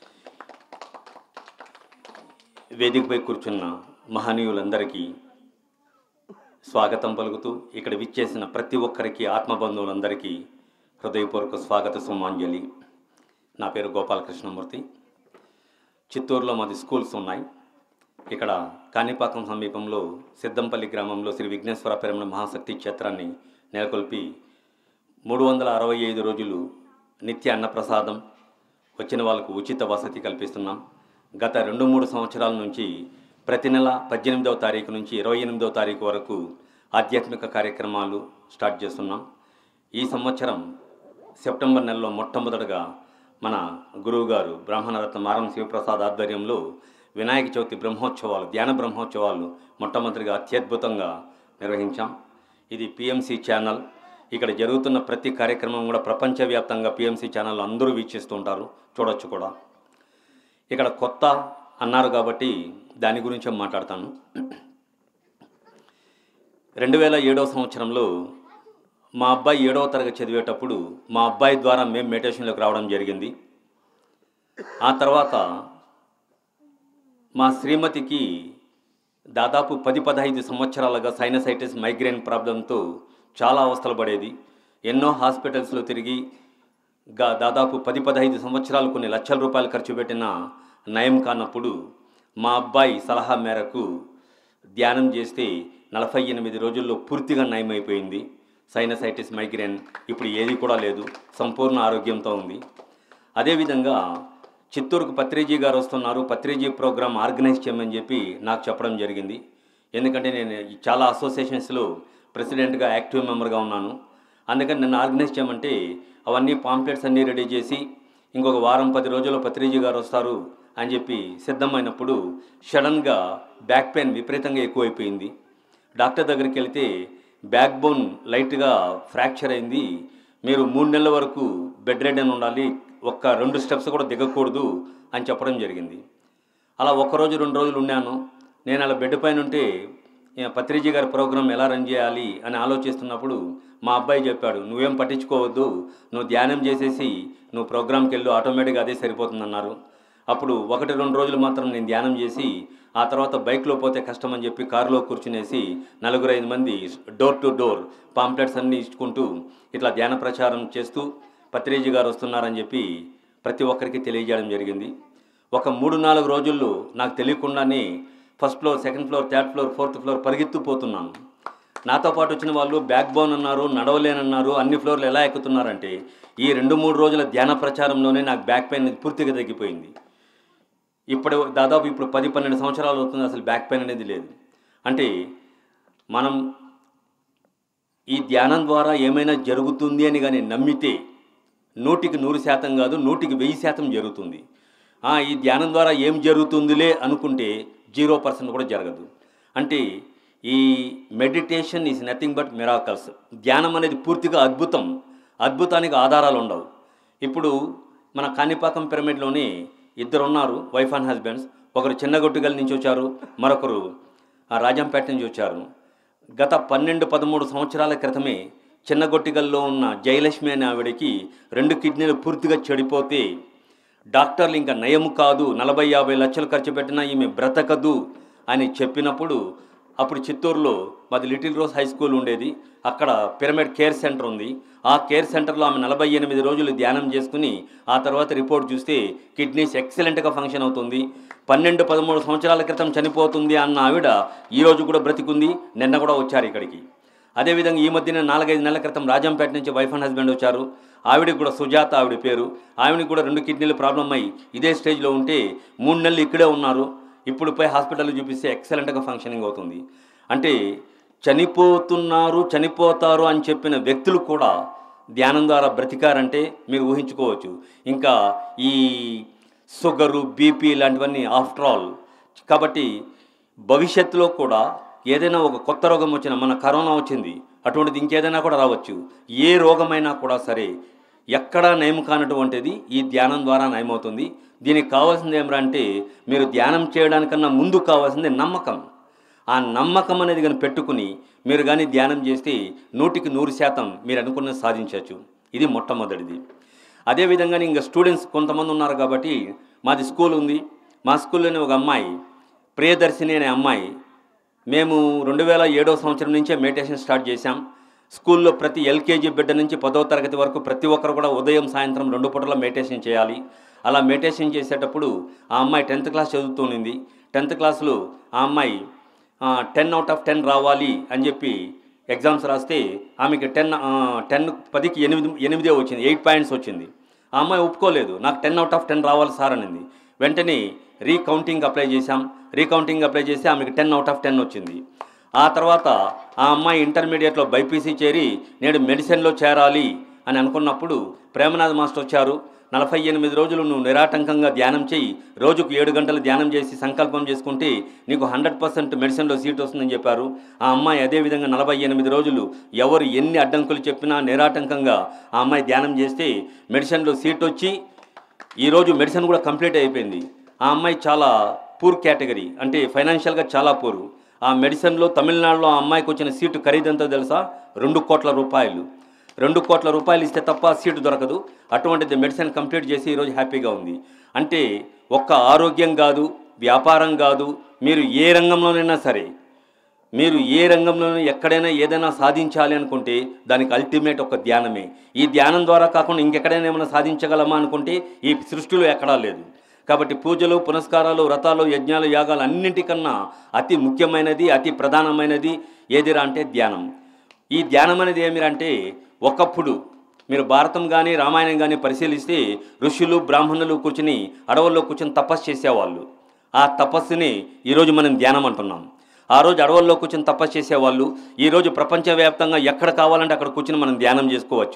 వేదికపై కూర్చున్న మహనీయులందరికీ స్వాగతం పలుకుతూ ఇక్కడ విచ్చేసిన ప్రతి ఒక్కరికి ఆత్మబంధువులందరికీ హృదయపూర్వక స్వాగత సుమాంజలి నా పేరు గోపాలకృష్ణమూర్తి చిత్తూరులో మాది స్కూల్స్ ఉన్నాయి ఇక్కడ కాణిపాకం సమీపంలో సిద్దంపల్లి గ్రామంలో శ్రీ విఘ్నేశ్వర పెరమణ మహాశక్తి క్షేత్రాన్ని నెలకొల్పి మూడు వందల అరవై ఐదు రోజులు నిత్య అన్నప్రసాదం వచ్చిన వాళ్ళకు ఉచిత వసతి కల్పిస్తున్నాం గత రెండు మూడు సంవత్సరాల నుంచి ప్రతి నెల పద్దెనిమిదవ తారీఖు నుంచి ఇరవై ఎనిమిదవ తారీఖు వరకు ఆధ్యాత్మిక కార్యక్రమాలు స్టార్ట్ చేస్తున్నాం ఈ సంవత్సరం సెప్టెంబర్ నెలలో మొట్టమొదటగా మన గురువుగారు బ్రాహ్మణరత్న మారం శివప్రసాద్ ఆధ్వర్యంలో వినాయక చవితి బ్రహ్మోత్సవాలు ధ్యాన బ్రహ్మోత్సవాలు మొట్టమొదటిగా అత్యద్భుతంగా నిర్వహించాం ఇది పిఎంసి ఛానల్ ఇక్కడ జరుగుతున్న ప్రతి కార్యక్రమం కూడా ప్రపంచవ్యాప్తంగా పిఎంసి ఛానల్ అందరూ వీక్షిస్తుంటారు చూడొచ్చు కూడా ఇక్కడ కొత్త అన్నారు కాబట్టి దాని గురించే మాట్లాడతాను రెండు వేల ఏడవ సంవత్సరంలో మా అబ్బాయి ఏడవ తరగతి చదివేటప్పుడు మా అబ్బాయి ద్వారా మేము మెడిటేషన్లోకి రావడం జరిగింది ఆ తర్వాత మా శ్రీమతికి దాదాపు పది పదహైదు సంవత్సరాలుగా సైనసైటిస్ మైగ్రేన్ ప్రాబ్లంతో చాలా అవస్థలు పడేది ఎన్నో హాస్పిటల్స్లో తిరిగి గా దాదాపు పది పదహైదు సంవత్సరాలు కొన్ని లక్షల రూపాయలు ఖర్చు పెట్టిన నయం కానప్పుడు మా అబ్బాయి సలహా మేరకు ధ్యానం చేస్తే నలభై ఎనిమిది రోజుల్లో పూర్తిగా నయమైపోయింది సైనసైటిస్ మైగ్రేన్ ఇప్పుడు ఏది కూడా లేదు సంపూర్ణ ఆరోగ్యంతో ఉంది అదేవిధంగా చిత్తూరుకు పత్రిజీ గారు వస్తున్నారు పత్రిజీ ప్రోగ్రామ్ ఆర్గనైజ్ చేయమని చెప్పి నాకు చెప్పడం జరిగింది ఎందుకంటే నేను ఈ చాలా అసోసియేషన్స్లో ప్రెసిడెంట్గా యాక్టివ్ మెంబర్గా ఉన్నాను అందుకని నన్ను ఆర్గనైజ్ చేయమంటే అవన్నీ పాంప్లెట్స్ అన్నీ రెడీ చేసి ఇంకొక వారం పది రోజుల్లో పత్రిజీ గారు వస్తారు అని చెప్పి సిద్ధమైనప్పుడు సడన్గా బ్యాక్ పెయిన్ విపరీతంగా ఎక్కువైపోయింది డాక్టర్ దగ్గరికి వెళ్తే బ్యాక్ బోన్ లైట్గా ఫ్రాక్చర్ అయింది మీరు మూడు నెలల వరకు బెడ్ రెడ్ అని ఉండాలి ఒక్క రెండు స్టెప్స్ కూడా దిగకూడదు అని చెప్పడం జరిగింది అలా ఒక్కరోజు రెండు రోజులు ఉన్నాను నేను అలా బెడ్ పైన ఉంటే "ఏ, పత్రిజీ గారి ప్రోగ్రాం ఎలా రన్ చేయాలి అని ఆలోచిస్తున్నప్పుడు మా అబ్బాయి చెప్పాడు నువ్వేం పట్టించుకోవద్దు నువ్వు ధ్యానం చేసేసి నువ్వు ప్రోగ్రామ్కి వెళ్ళు ఆటోమేటిక్గా అదే సరిపోతుందన్నారు అప్పుడు ఒకటి రెండు రోజులు మాత్రం నేను ధ్యానం చేసి ఆ తర్వాత బైక్లో పోతే కష్టం అని చెప్పి కారులో కూర్చునేసి నలుగురు ఐదు మంది డోర్ టు డోర్ పాంప్లెట్స్ అన్నీ ఇచ్చుకుంటూ ఇట్లా ధ్యాన ప్రచారం చేస్తూ పత్రిజీ గారు వస్తున్నారని చెప్పి ప్రతి ఒక్కరికి తెలియజేయడం జరిగింది ఒక మూడు నాలుగు రోజుల్లో నాకు తెలియకుండానే first floor second floor third floor fourth floor పరిగెత్తు పోతున్నాను నాతో పాటు వచ్చిన వాళ్ళు బ్యాక్ బోన్ అన్నారు నడవలేనన్నారు అన్ని ఫ్లోర్లు ఎలా ఎక్కుతున్నారంటే ఈ రెండు మూడు రోజుల ధ్యాన ప్రచారంలోనే నాకు బ్యాక్ పెయిన్ పూర్తిగా తగ్గిపోయింది ఇప్పుడు దాదాపు ఇప్పుడు పది పన్నెండు సంవత్సరాలు అవుతుంది అసలు బ్యాక్ పెయిన్ అనేది లేదు అంటే మనం ఈ ధ్యానం ద్వారా ఏమైనా జరుగుతుంది అని కానీ నమ్మితే నూటికి నూరు శాతం కాదు నూటికి వెయ్యి శాతం జరుగుతుంది ఆ, ఈ ధ్యానం ద్వారా ఏం జరుగుతుందిలే అనుకుంటే జీరో పర్సెంట్ కూడా జరగదు అంటే ఈ meditation is nothing but miracles ధ్యానం అనేది పూర్తిగా అద్భుతం అద్భుతానికి ఆధారాలు ఉండవు ఇప్పుడు మన కాణిపాకం పిరమిడ్లోని ఇద్దరు ఉన్నారు వైఫ్ అండ్ హస్బెండ్స్ ఒకరు చిన్నగొట్టుగల్ నుంచి వచ్చారు మరొకరు ఆ, రాజంపేట నుంచి వచ్చారు గత పన్నెండు పదమూడు సంవత్సరాల క్రితమే చిన్నగొట్టిగల్లో ఉన్న జయలక్ష్మి అనే ఆవిడకి రెండు కిడ్నీలు పూర్తిగా చెడిపోతే డాక్టర్లు ఇంకా నయం కాదు నలభై యాభై లక్షలు ఖర్చు పెట్టినా ఈమె బ్రతకదు అని చెప్పినప్పుడు అప్పుడు చిత్తూరులో మాది లిటిల్ రోజ్ హై స్కూల్ ఉండేది అక్కడ పిరమిడ్ కేర్ సెంటర్ ఉంది ఆ కేర్ సెంటర్లో ఆమె నలభై ఎనిమిది రోజులు ధ్యానం చేసుకుని ఆ తర్వాత రిపోర్ట్ చూస్తే కిడ్నీస్ ఎక్సలెంట్గా ఫంక్షన్ అవుతుంది పన్నెండు పదమూడు సంవత్సరాల క్రితం చనిపోతుంది అన్న ఆవిడ ఈరోజు కూడా బ్రతికుంది నిన్న కూడా వచ్చారు ఇక్కడికి అదేవిధంగా ఈ మధ్యన నాలుగైదు నెలల క్రితం రాజంపేట నుంచి వైఫ్ అండ్ హస్బెండ్ వచ్చారు ఆవిడకి కూడా సుజాత ఆవిడ పేరు ఆవిడకి కూడా రెండు కిడ్నీలు ప్రాబ్లం అయ్యి ఇదే స్టేజ్లో ఉంటే మూడు నెలలు ఇక్కడే ఉన్నారు ఇప్పుడు పోయి హాస్పిటల్లో చూపిస్తే ఎక్సలెంట్గా ఫంక్షనింగ్ అవుతుంది అంటే చనిపోతున్నారు చనిపోతారు అని చెప్పిన వ్యక్తులు కూడా ధ్యానం ద్వారా బ్రతికారంటే మీరు ఊహించుకోవచ్చు ఇంకా ఈ షుగరు బీపీ ఇలాంటివన్నీ ఆఫ్టర్ ఆల్ కాబట్టి భవిష్యత్తులో కూడా ఏదైనా ఒక కొత్త రోగం వచ్చినా మన కరోనా వచ్చింది అటువంటిది ఇంకేదైనా కూడా రావచ్చు ఏ రోగమైనా కూడా సరే ఎక్కడా నయం కానటువంటిది ఈ ధ్యానం ద్వారా నయమవుతుంది దీనికి కావాల్సింది ఏమిరా అంటే మీరు ధ్యానం చేయడానికన్నా ముందు కావాల్సింది నమ్మకం ఆ నమ్మకం అనేది కానీ పెట్టుకుని మీరు కానీ ధ్యానం చేస్తే నూటికి నూరు శాతం మీరు అనుకున్నది సాధించవచ్చు ఇది మొట్టమొదటిది అదేవిధంగా ఇంకా స్టూడెంట్స్ కొంతమంది ఉన్నారు కాబట్టి మాది స్కూల్ ఉంది మా స్కూల్లోనే ఒక అమ్మాయి ప్రియదర్శిని అనే అమ్మాయి మేము రెండు వేల ఏడో సంవత్సరం నుంచే మెడిటేషన్ స్టార్ట్ చేశాం స్కూల్లో ప్రతి ఎల్కేజీ బిడ్డ నుంచి పదో తరగతి వరకు ప్రతి ఒక్కరు కూడా ఉదయం సాయంత్రం రెండు పూటల మెడిటేషన్ చేయాలి అలా మెడిటేషన్ చేసేటప్పుడు ఆ అమ్మాయి టెన్త్ క్లాస్ చదువుతుంది టెన్త్ క్లాస్లో ఆ అమ్మాయి టెన్ అవుట్ ఆఫ్ టెన్ రావాలి అని చెప్పి ఎగ్జామ్స్ రాస్తే ఆమెకి టెన్ టెన్ పదికి ఎనిమిది ఎనిమిదే వచ్చింది ఎయిట్ పాయింట్స్ వచ్చింది ఆ అమ్మాయి ఒప్పుకోలేదు నాకు టెన్ అవుట్ ఆఫ్ టెన్ రావాలి సార్ అనింది వెంటనే రీకౌంటింగ్ అప్లై చేశాం రీకౌంటింగ్ అప్లై చేసి ఆమెకి టెన్ అవుట్ ఆఫ్ టెన్ వచ్చింది ఆ తర్వాత ఆ అమ్మాయి ఇంటర్మీడియట్లో బైపీసీ చేరి నేడు మెడిసిన్లో చేరాలి అని అనుకున్నప్పుడు ప్రేమనాథ్ మాస్టర్ వచ్చారు నలభై ఎనిమిది రోజులు నువ్వు నిరాటంకంగా ధ్యానం చేయి రోజుకు ఏడు గంటలు ధ్యానం చేసి సంకల్పం చేసుకుంటే నీకు హండ్రెడ్ పర్సెంట్ మెడిసిన్లో సీట్ వస్తుందని చెప్పారు ఆ అమ్మాయి అదేవిధంగా నలభై ఎనిమిది రోజులు ఎవరు ఎన్ని అడ్డంకులు చెప్పినా నిరాటంకంగా ఆ అమ్మాయి ధ్యానం చేస్తే మెడిసిన్లో సీట్ వచ్చి ఈరోజు మెడిసిన్ కూడా కంప్లీట్ అయిపోయింది ఆ అమ్మాయి చాలా పూర్ కేటగిరీ అంటే ఫైనాన్షియల్గా చాలా పూరు ఆ మెడిసిన్లో తమిళనాడులో ఆ అమ్మాయికి వచ్చిన సీటు ఖరీదంతా తెలుసా రెండు కోట్ల రూపాయలు రెండు కోట్ల రూపాయలు ఇస్తే తప్ప సీటు దొరకదు అటువంటిది మెడిసిన్ కంప్లీట్ చేసి ఈరోజు హ్యాపీగా ఉంది అంటే ఒక్క ఆరోగ్యం కాదు వ్యాపారం కాదు మీరు ఏ రంగంలోనైనా సరే మీరు ఏ రంగంలోనూ ఎక్కడైనా ఏదైనా సాధించాలి అనుకుంటే దానికి అల్టిమేట్ ఒక ధ్యానమే ఈ ధ్యానం ద్వారా కాకుండా ఇంకెక్కడైనా ఏమైనా సాధించగలమా అనుకుంటే ఈ సృష్టిలో ఎక్కడా లేదు కాబట్టి పూజలు పునస్కారాలు వ్రతాలు యజ్ఞాలు యాగాలు అన్నింటికన్నా అతి ముఖ్యమైనది అతి ప్రధానమైనది ఏదిరా అంటే ధ్యానం ఈ ధ్యానం అనేది ఏమిరా అంటే ఒకప్పుడు మీరు భారతం కానీ రామాయణం కానీ పరిశీలిస్తే ఋషులు బ్రాహ్మణులు కూర్చుని అడవుల్లో కూర్చొని తపస్సు చేసేవాళ్ళు ఆ తపస్సుని ఈరోజు మనం ధ్యానం అంటున్నాం ఆ రోజు అడవుల్లో కూర్చొని తపస్సు చేసేవాళ్ళు ఈరోజు ప్రపంచవ్యాప్తంగా ఎక్కడ కావాలంటే అక్కడ కూర్చొని మనం ధ్యానం చేసుకోవచ్చు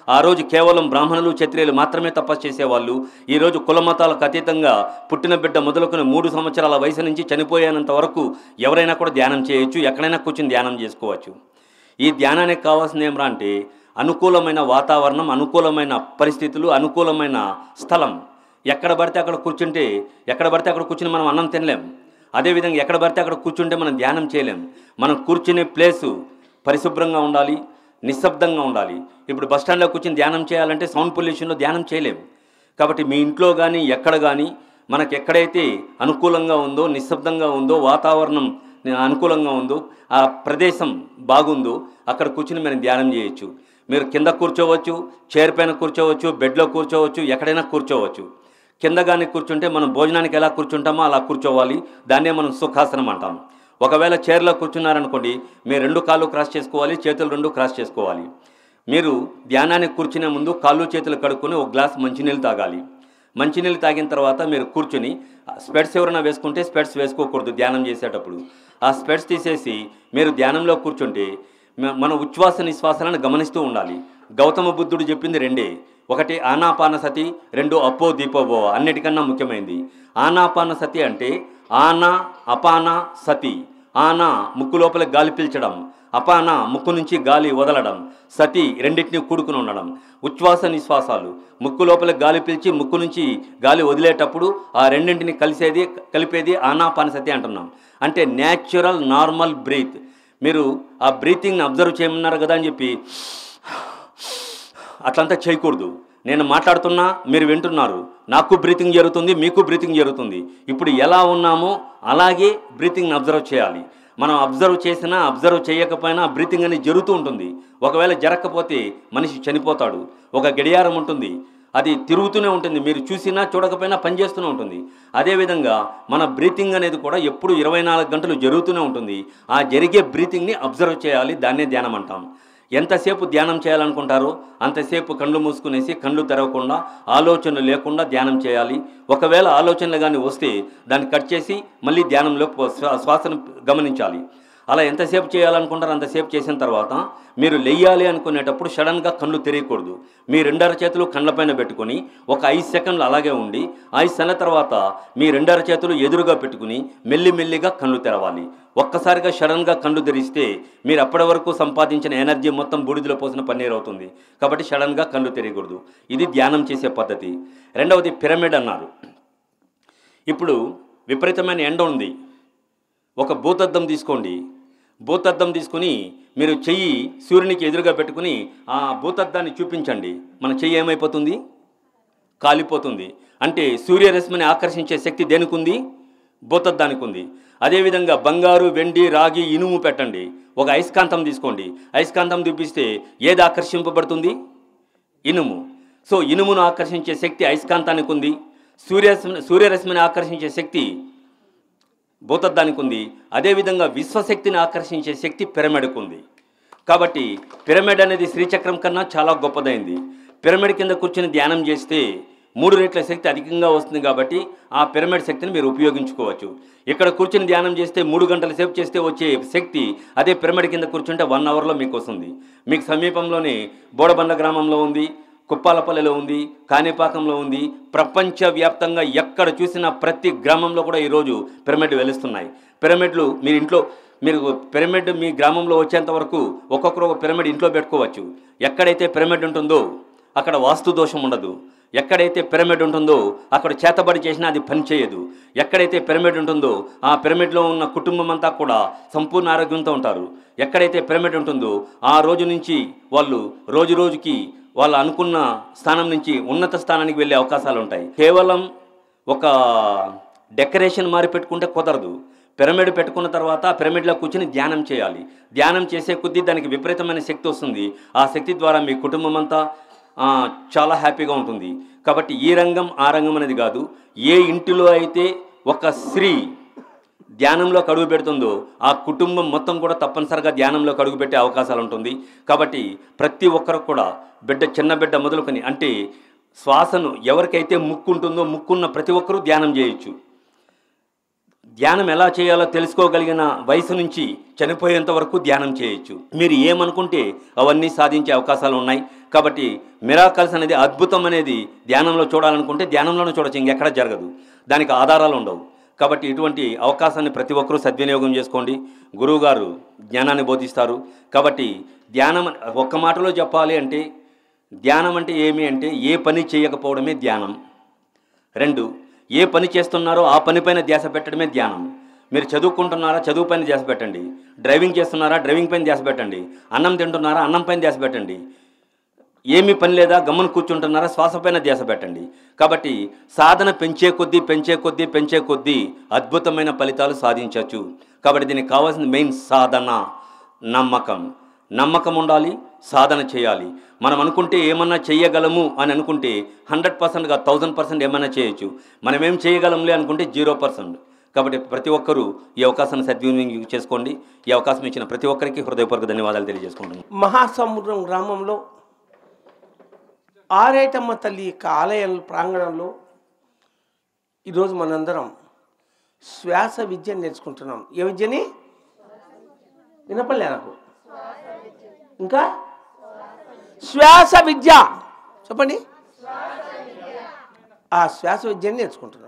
ఆ రోజు కేవలం బ్రాహ్మణులు క్షత్రియులు మాత్రమే తపస్సు చేసేవాళ్ళు ఈరోజు కుల మతాలకు అతీతంగా పుట్టిన బిడ్డ మొదలుకొని మూడు సంవత్సరాల వయసు నుంచి చనిపోయేంత వరకు ఎవరైనా కూడా ధ్యానం చేయొచ్చు ఎక్కడైనా కూర్చుని ధ్యానం చేసుకోవచ్చు ఈ ధ్యానానికి కావాల్సింది ఏమరా అంటే అనుకూలమైన వాతావరణం అనుకూలమైన పరిస్థితులు అనుకూలమైన స్థలం ఎక్కడ పడితే అక్కడ కూర్చుంటే ఎక్కడ పడితే అక్కడ కూర్చుని మనం అన్నం తినలేం అదేవిధంగా ఎక్కడ పడితే అక్కడ కూర్చుంటే మనం ధ్యానం చేయలేం మనం కూర్చునే ప్లేసు పరిశుభ్రంగా ఉండాలి నిశ్శబ్దంగా ఉండాలి ఇప్పుడు బస్ స్టాండ్లో కూర్చొని ధ్యానం చేయాలంటే సౌండ్ పొల్యూషన్లో ధ్యానం చేయలేం కాబట్టి మీ ఇంట్లో కానీ ఎక్కడ కానీ మనకు ఎక్కడైతే అనుకూలంగా ఉందో నిశ్శబ్దంగా ఉందో వాతావరణం అనుకూలంగా ఉందో ఆ ప్రదేశం బాగుందో అక్కడ కూర్చుని మనం ధ్యానం చేయొచ్చు మీరు కింద కూర్చోవచ్చు చైర్ పైన కూర్చోవచ్చు బెడ్లో కూర్చోవచ్చు ఎక్కడైనా కూర్చోవచ్చు కింద కానీ కూర్చుంటే మనం భోజనానికి ఎలా కూర్చుంటామో అలా కూర్చోవాలి దాన్నే మనం సుఖాసనం అంటాం ఒకవేళ చైర్లో కూర్చున్నారనుకోండి మీరు రెండు కాళ్ళు క్రాస్ చేసుకోవాలి చేతులు రెండు క్రాస్ చేసుకోవాలి మీరు ధ్యానానికి కూర్చునే ముందు కాళ్ళు చేతులు కడుక్కొని ఒక గ్లాస్ మంచినీళ్ళు తాగాలి మంచినీళ్ళు తాగిన తర్వాత మీరు కూర్చుని స్పెడ్స్ ఎవరైనా వేసుకుంటే స్పెడ్స్ వేసుకోకూడదు ధ్యానం చేసేటప్పుడు ఆ స్పెడ్స్ తీసేసి మీరు ధ్యానంలో కూర్చుంటే మ- మన ఉచ్ఛ్వాస నిశ్వాసాలను గమనిస్తూ ఉండాలి గౌతమ బుద్ధుడు చెప్పింది రెండే ఒకటి ఆనాపాన సతి రెండు అప్పో దీపోబో అన్నిటికన్నా ముఖ్యమైనది ఆనాపాన సతి అంటే ఆనా అపాన సతి ఆనా ముక్కు లోపల గాలి పీల్చడం అపాన ముక్కు నుంచి గాలి వదలడం సతి రెండింటిని కూడుకుని ఉండడం ఉచ్ఛ్వాస నిశ్వాసాలు ముక్కు లోపల గాలి పీల్చి ముక్కు నుంచి గాలి వదిలేటప్పుడు ఆ రెండింటిని కలిసేది కలిపేది ఆనాపాన సతి అంటున్నాం అంటే న్యాచురల్ నార్మల్ బ్రీత్ మీరు ఆ బ్రీతింగ్ని అబ్జర్వ్ చేయమన్నారు కదా అని చెప్పి అట్లంతా చేయకూడదు నేను మాట్లాడుతున్నా మీరు వింటున్నారు నాకు బ్రీతింగ్ జరుగుతుంది మీకు బ్రీతింగ్ జరుగుతుంది ఇప్పుడు ఎలా ఉన్నామో అలాగే బ్రీతింగ్ని అబ్జర్వ్ చేయాలి మనం అబ్జర్వ్ చేసినా అబ్జర్వ్ చేయకపోయినా బ్రీతింగ్ అనేది జరుగుతూ ఉంటుంది ఒకవేళ జరగకపోతే మనిషి చనిపోతాడు ఒక గడియారం ఉంటుంది అది తిరుగుతూనే ఉంటుంది మీరు చూసినా చూడకపోయినా పనిచేస్తూనే ఉంటుంది అదేవిధంగా మన బ్రీతింగ్ అనేది కూడా ఎప్పుడు ఇరవై నాలుగు గంటలు జరుగుతూనే ఉంటుంది ఆ జరిగే బ్రీతింగ్ని అబ్జర్వ్ చేయాలి దాన్నే ధ్యానం అంటాం ఎంతసేపు ధ్యానం చేయాలనుకుంటారో అంతసేపు కళ్ళు మూసుకునేసి కళ్ళు తెరవకుండా ఆలోచనలు లేకుండా ధ్యానం చేయాలి ఒకవేళ ఆలోచనలు కానీ వస్తే దాన్ని కట్ చేసి మళ్ళీ ధ్యానంలో పో- శ్వా- శ్వాసను గమనించాలి అలా ఎంతసేపు చేయాలనుకుంటారో అంతసేపు చేసిన తర్వాత మీరు లెయ్యాలి అనుకునేటప్పుడు సడన్గా కళ్ళు తెరియకూడదు మీ రెండర చేతులు కళ్ళపైన పెట్టుకొని ఒక ఐదు సెకండ్లు అలాగే ఉండి ఐదు సెకండ్ల తర్వాత మీ రెండర చేతులు ఎదురుగా పెట్టుకుని మెల్లిమెల్లిగా కళ్ళు తెరవాలి ఒక్కసారిగా సడన్గా కళ్ళు తెరిస్తే మీరు అప్పటి వరకు సంపాదించిన ఎనర్జీ మొత్తం బూడిదలో పోసిన పన్నీర్ అవుతుంది కాబట్టి సడన్గా కళ్ళు తెరియకూడదు ఇది ధ్యానం చేసే పద్ధతి రెండవది పిరమిడ్ అన్నారు ఇప్పుడు విపరీతమైన ఎండ ఉంది ఒక భూతద్దం తీసుకోండి భూతద్దం తీసుకుని మీరు చెయ్యి సూర్యునికి ఎదురుగా పెట్టుకుని ఆ భూతద్దాన్ని చూపించండి మన చెయ్యి ఏమైపోతుంది కాలిపోతుంది అంటే సూర్యరశ్మిని ఆకర్షించే శక్తి దేనికి ఉంది భూతద్దానికి ఉంది అదేవిధంగా బంగారు వెండి రాగి ఇనుము పెట్టండి ఒక అయస్కాంతం తీసుకోండి అయస్కాంతం చూపిస్తే ఏది ఆకర్షింపబడుతుంది ఇనుము సో ఇనుమును ఆకర్షించే శక్తి అయస్కాంతానికి ఉంది సూర్యరశ్మి సూర్యరశ్మిని ఆకర్షించే శక్తి భూతద్దానికి ఉంది అదేవిధంగా విశ్వశక్తిని ఆకర్షించే శక్తి పిరమిడ్కు ఉంది కాబట్టి పిరమిడ్ అనేది శ్రీచక్రం కన్నా చాలా గొప్పదైంది పిరమిడ్ కింద కూర్చుని ధ్యానం చేస్తే మూడు రెట్ల శక్తి అధికంగా వస్తుంది కాబట్టి ఆ పిరమిడ్ శక్తిని మీరు ఉపయోగించుకోవచ్చు ఇక్కడ కూర్చుని ధ్యానం చేస్తే మూడు గంటల సేపు చేస్తే వచ్చే శక్తి అదే పిరమిడ్ కింద కూర్చుంటే వన్ అవర్లో మీకు వస్తుంది మీకు సమీపంలోనే బోడబండ గ్రామంలో ఉంది కుప్పాలపల్లిలో ఉంది కాణిపాకంలో ఉంది ప్రపంచవ్యాప్తంగా ఎక్కడ చూసినా ప్రతి గ్రామంలో కూడా ఈరోజు పిరమిడ్ వెలుస్తున్నాయి పిరమిడ్లు మీ ఇంట్లో మీరు పిరమిడ్ మీ గ్రామంలో వచ్చేంత వరకు ఒక్కొక్కరు ఒక పిరమిడ్ ఇంట్లో పెట్టుకోవచ్చు ఎక్కడైతే పిరమిడ్ ఉంటుందో అక్కడ వాస్తు దోషం ఉండదు ఎక్కడైతే పిరమిడ్ ఉంటుందో అక్కడ చేతబడి చేసినా అది పని చేయదు ఎక్కడైతే పిరమిడ్ ఉంటుందో ఆ పిరమిడ్లో ఉన్న కుటుంబం అంతా కూడా సంపూర్ణ ఆరోగ్యంతో ఉంటారు ఎక్కడైతే పిరమిడ్ ఉంటుందో ఆ రోజు నుంచి వాళ్ళు రోజు రోజుకి వాళ్ళు అనుకున్న స్థానం నుంచి ఉన్నత స్థానానికి వెళ్ళే అవకాశాలు ఉంటాయి కేవలం ఒక డెకరేషన్ మారి పెట్టుకుంటే కుదరదు పిరమిడ్ పెట్టుకున్న తర్వాత ఆ పిరమిడ్లో కూర్చుని ధ్యానం చేయాలి ధ్యానం చేసే కొద్దీ దానికి విపరీతమైన శక్తి వస్తుంది ఆ శక్తి ద్వారా మీ కుటుంబం అంతా ఆ, చాలా హ్యాపీగా ఉంటుంది కాబట్టి ఈ రంగం ఆ రంగం అనేది కాదు ఏ ఇంటిలో అయితే ఒక స్త్రీ ధ్యానంలోకి అడుగు పెడుతుందో ఆ కుటుంబం మొత్తం కూడా తప్పనిసరిగా ధ్యానంలోకి అడుగు పెట్టే అవకాశాలు ఉంటుంది కాబట్టి ప్రతి ఒక్కరు కూడా బిడ్డ చిన్న బిడ్డ మొదలుకొని అంటే శ్వాసను ఎవరికైతే ముక్కు ఉంటుందో ముక్కున్న ప్రతి ఒక్కరూ ధ్యానం చేయొచ్చు ధ్యానం ఎలా చేయాలో తెలుసుకోగలిగిన వయసు నుంచి చనిపోయేంత వరకు ధ్యానం చేయొచ్చు మీరు ఏమనుకుంటే అవన్నీ సాధించే అవకాశాలు ఉన్నాయి కాబట్టి మిరాకల్స్ అనేది అద్భుతం అనేది ధ్యానంలో చూడాలనుకుంటే ధ్యానంలోనే చూడొచ్చు ఇంకెక్కడ జరగదు దానికి ఆధారాలు ఉండవు కాబట్టి ఇటువంటి అవకాశాన్ని ప్రతి ఒక్కరూ సద్వినియోగం చేసుకోండి గురువుగారు జ్ఞానాన్ని బోధిస్తారు కాబట్టి ధ్యానం ఒక్క మాటలో చెప్పాలి అంటే ధ్యానం అంటే ఏమి అంటే ఏ పని చేయకపోవడమే ధ్యానం రెండు ఏ పని చేస్తున్నారో ఆ పనిపైన ధ్యాస పెట్టడమే ధ్యానం మీరు చదువుకుంటున్నారా చదువు పైన ధ్యాస పెట్టండి డ్రైవింగ్ చేస్తున్నారా డ్రైవింగ్ పైన ధ్యాస పెట్టండి అన్నం తింటున్నారా అన్నం పైన ధ్యాస పెట్టండి ఏమీ పని లేదా గమ్మున కూర్చుంటున్నారా శ్వాస పైన ధ్యాస పెట్టండి కాబట్టి సాధన పెంచే కొద్దీ పెంచే కొద్దీ పెంచే కొద్దీ అద్భుతమైన ఫలితాలు సాధించవచ్చు కాబట్టి దీనికి కావాల్సిన మెయిన్ సాధన నమ్మకం నమ్మకం ఉండాలి సాధన చేయాలి మనం అనుకుంటే ఏమన్నా చేయగలము అని అనుకుంటే హండ్రెడ్ పర్సెంట్గా థౌజండ్ పర్సెంట్ ఏమైనా చేయొచ్చు మనం ఏం చేయగలంలే అనుకుంటే జీరో పర్సెంట్ కాబట్టి ప్రతి ఒక్కరూ ఈ అవకాశాన్ని సద్వినియోగం చేసుకోండి ఈ అవకాశం ఇచ్చిన ప్రతి ఒక్కరికి హృదయపూర్వక ధన్యవాదాలు తెలియజేసుకుంటున్నాను మహాసముద్రం గ్రామంలో ఆరేటమ్మ తల్లి యొక్క ఆలయం ప్రాంగణంలో ఈరోజు మనందరం శ్వాస విద్య నేర్చుకుంటున్నాం ఏ విద్యని వినపడలే నాకు ఇంకా శ్వాస విద్య చెప్పండి ఆ శ్వాస విద్యని నేర్చుకుంటున్నాం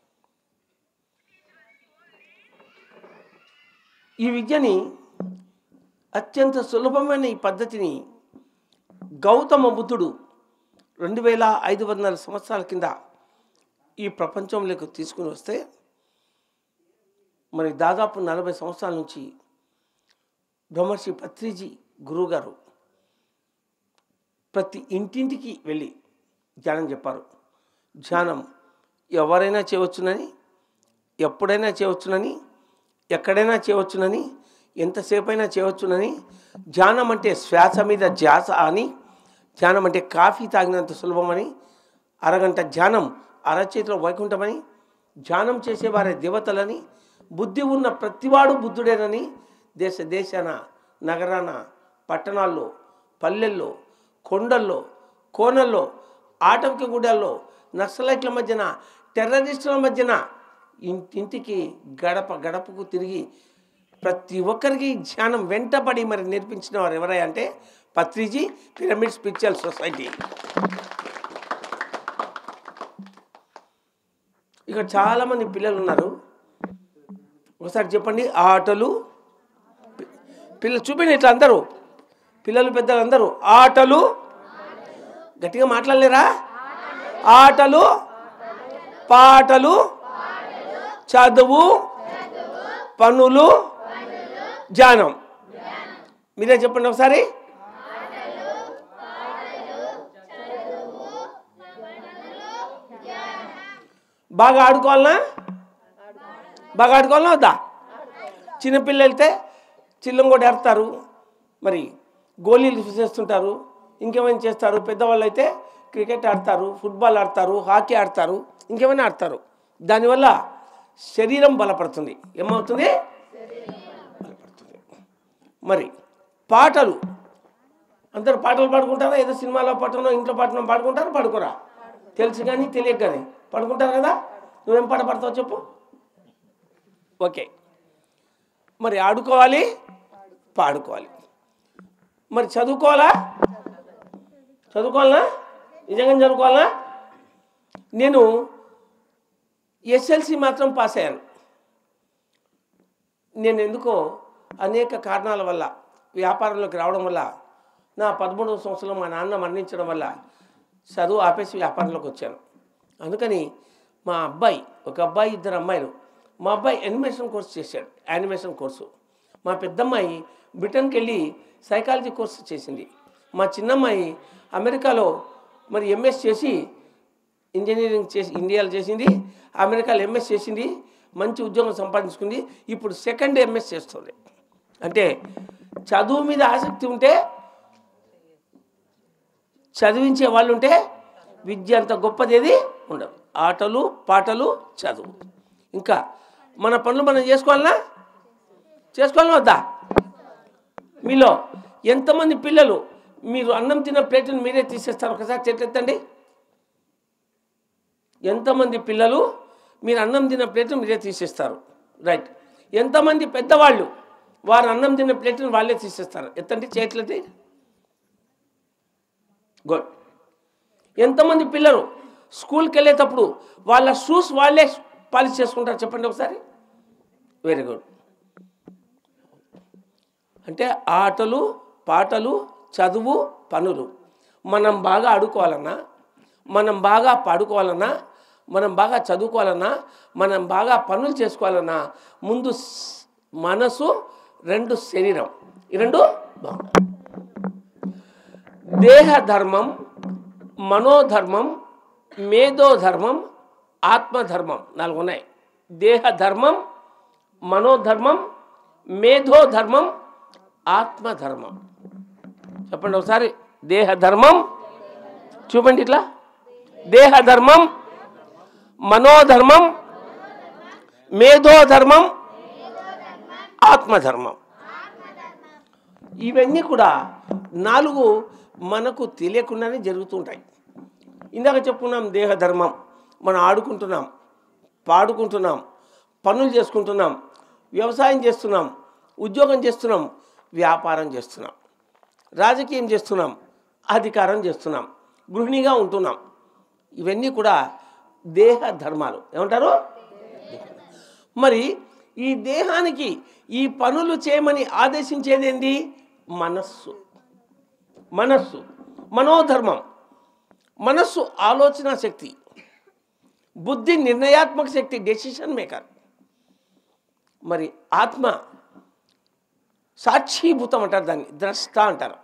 ఈ విద్యని అత్యంత సులభమైన ఈ పద్ధతిని గౌతమ బుద్ధుడు రెండు వేల ఐదు వందల సంవత్సరాల కింద ఈ ప్రపంచంలోకి తీసుకుని వస్తే మరి దాదాపు నలభై సంవత్సరాల నుంచి బ్రహ్మర్షి పత్రిజీ గురువుగారు ప్రతి ఇంటింటికి వెళ్ళి ధ్యానం చెప్పారు ధ్యానం ఎవరైనా చేయవచ్చునని ఎప్పుడైనా చేయవచ్చునని ఎక్కడైనా చేయవచ్చునని ఎంతసేపు అయినా చేయవచ్చునని ధ్యానం అంటే శ్వాస మీద ధ్యాస అని ధ్యానం అంటే కాఫీ తాగినంత సులభమని అరగంట ధ్యానం అరచేతిలో వైకుంఠమని ధ్యానం చేసేవారే దేవతలని బుద్ధి ఉన్న ప్రతివాడు బుద్ధుడేనని దేశ దేశాన నగరాన పట్టణాల్లో పల్లెల్లో కొండల్లో కోనల్లో ఆటవిక గుడాల్లో నక్సలైట్ల మధ్యన టెర్రరిస్టుల మధ్యన ఇంటింటికి గడప గడపకు తిరిగి ప్రతి ఒక్కరికి ధ్యానం వెంటపడి మరి నేర్పించిన వారు ఎవరై అంటే పత్రిజీ పిరమిడ్ స్పిరిచువల్ సొసైటీ ఇక్కడ చాలామంది పిల్లలు ఉన్నారు ఒకసారి చెప్పండి ఆటలు పి- పిల్లలు చూపిండి ఇట్లా అందరూ పిల్లలు పెద్దలు అందరూ ఆటలు గట్టిగా మాట్లాడలేరా ఆటలు పాటలు చదువు పనులు ధ్యానం మీరే చెప్పండి ఒకసారి బాగా ఆడుకోవాలనా బాగా ఆడుకోవాలనా వద్దా చిన్నపిల్లలు వెళ్తే చిల్లం కూడా ఆడతారు మరి గోళీలు చేస్తుంటారు ఇంకేమైనా చేస్తారు పెద్దవాళ్ళు అయితే క్రికెట్ ఆడతారు ఫుట్బాల్ ఆడతారు హాకీ ఆడతారు ఇంకేమైనా ఆడతారు దానివల్ల శరీరం బలపడుతుంది ఏమవుతుంది బలపడుతుంది మరి పాటలు అందరు పాటలు పాడుకుంటారా ఏదో సినిమాలో పాటనో ఇంట్లో పాటనో పాడుకుంటారా పాడుకోరా తెలుసు కానీ తెలియక కానీ పాడుకుంటారు కదా నువ్వేం పాట పాడతావు చెప్పు ఓకే మరి ఆడుకోవాలి పాడుకోవాలి మరి చదువుకోవాలా చదువుకోవాలనా నిజంగా చదువుకోవాలనా నేను ఎస్ఎల్సి మాత్రం పాస్ అయ్యాను నేను ఎందుకో అనేక కారణాల వల్ల వ్యాపారంలోకి రావడం వల్ల నా పదమూడవ సంవత్సరంలో మా నాన్న మరణించడం వల్ల చదువు ఆపేసి వ్యాపారంలోకి వచ్చాను అందుకని మా అబ్బాయి ఒక అబ్బాయి ఇద్దరు అమ్మాయిలు మా అబ్బాయి యానిమేషన్ కోర్స్ చేశాడు యానిమేషన్ కోర్సు మా పెద్దమ్మాయి బ్రిటన్కి వెళ్ళి సైకాలజీ కోర్సు చేసింది మా చిన్నమ్మాయి అమెరికాలో మరి ఎంఎస్ చేసి ఇంజనీరింగ్ చేసి ఇండియాలో చేసింది అమెరికాలో ఎంఎస్ చేసింది మంచి ఉద్యోగం సంపాదించుకుంది ఇప్పుడు సెకండ్ ఎంఎస్ చేస్తుంది అంటే చదువు మీద ఆసక్తి ఉంటే చదివించే వాళ్ళు ఉంటే విద్య అంత గొప్పది ఏది ఉండదు ఆటలు పాటలు చదువు ఇంకా మన పనులు మనం చేసుకోవాలనా చేసుకోవాలనా వద్దా మీలో ఎంతమంది పిల్లలు మీరు అన్నం తిన్న ప్లేట్ని మీరే తీసేస్తారు ఒకసారి చెట్లెత్తండి ఎంతమంది పిల్లలు మీరు అన్నం తిన్న ప్లేట్ని మీరే తీసేస్తారు రైట్ ఎంతమంది పెద్దవాళ్ళు వారు అన్నం తిన్న ప్లేట్ని వాళ్ళే తీసేస్తారు ఎత్తండి చేతులది గుడ్ ఎంతమంది పిల్లలు స్కూల్కి వెళ్ళేటప్పుడు వాళ్ళ షూస్ వాళ్ళే పాలిష్ చేసుకుంటారు చెప్పండి ఒకసారి వెరీ గుడ్ అంటే ఆటలు పాటలు చదువు పనులు మనం బాగా ఆడుకోవాలన్నా మనం బాగా పాడుకోవాలన్నా మనం బాగా చదువుకోవాలన్నా మనం బాగా పనులు చేసుకోవాలన్నా ముందు స్- మనసు రెండు శరీరం ఈ రెండు బాగుండాలి దేహ ధర్మం మనోధర్మం మేధోధర్మం ఆత్మధర్మం నాలుగు ఉన్నాయి దేహ ధర్మం మనోధర్మం మేధోధర్మం ఆత్మధర్మం చెప్పండి ఒకసారి దేహ ధర్మం చూపండి ఇట్లా దేహ ధర్మం మనోధర్మం మేధోధర్మం ఆత్మధర్మం ఇవన్నీ కూడా నాలుగు మనకు తెలియకుండానే జరుగుతుంటాయి ఇందాక చెప్పుకున్నాం దేహధర్మం మనం ఆడుకుంటున్నాం పాడుకుంటున్నాం పనులు చేసుకుంటున్నాం వ్యవసాయం చేస్తున్నాం ఉద్యోగం చేస్తున్నాం వ్యాపారం చేస్తున్నాం రాజకీయం చేస్తున్నాం అధికారం చేస్తున్నాం గృహిణిగా ఉంటున్నాం ఇవన్నీ కూడా దేహ ధర్మాలు ఏమంటారు మరి ఈ దేహానికి ఈ పనులు చేయమని ఆదేశించేది ఏంది మనస్సు మనస్సు మనోధర్మం మనస్సు ఆలోచన శక్తి బుద్ధి నిర్ణయాత్మక శక్తి డెసిషన్ మేకర్ మరి ఆత్మ సాక్షీభూతం అంటారు దాన్ని ద్రష్ట అంటారు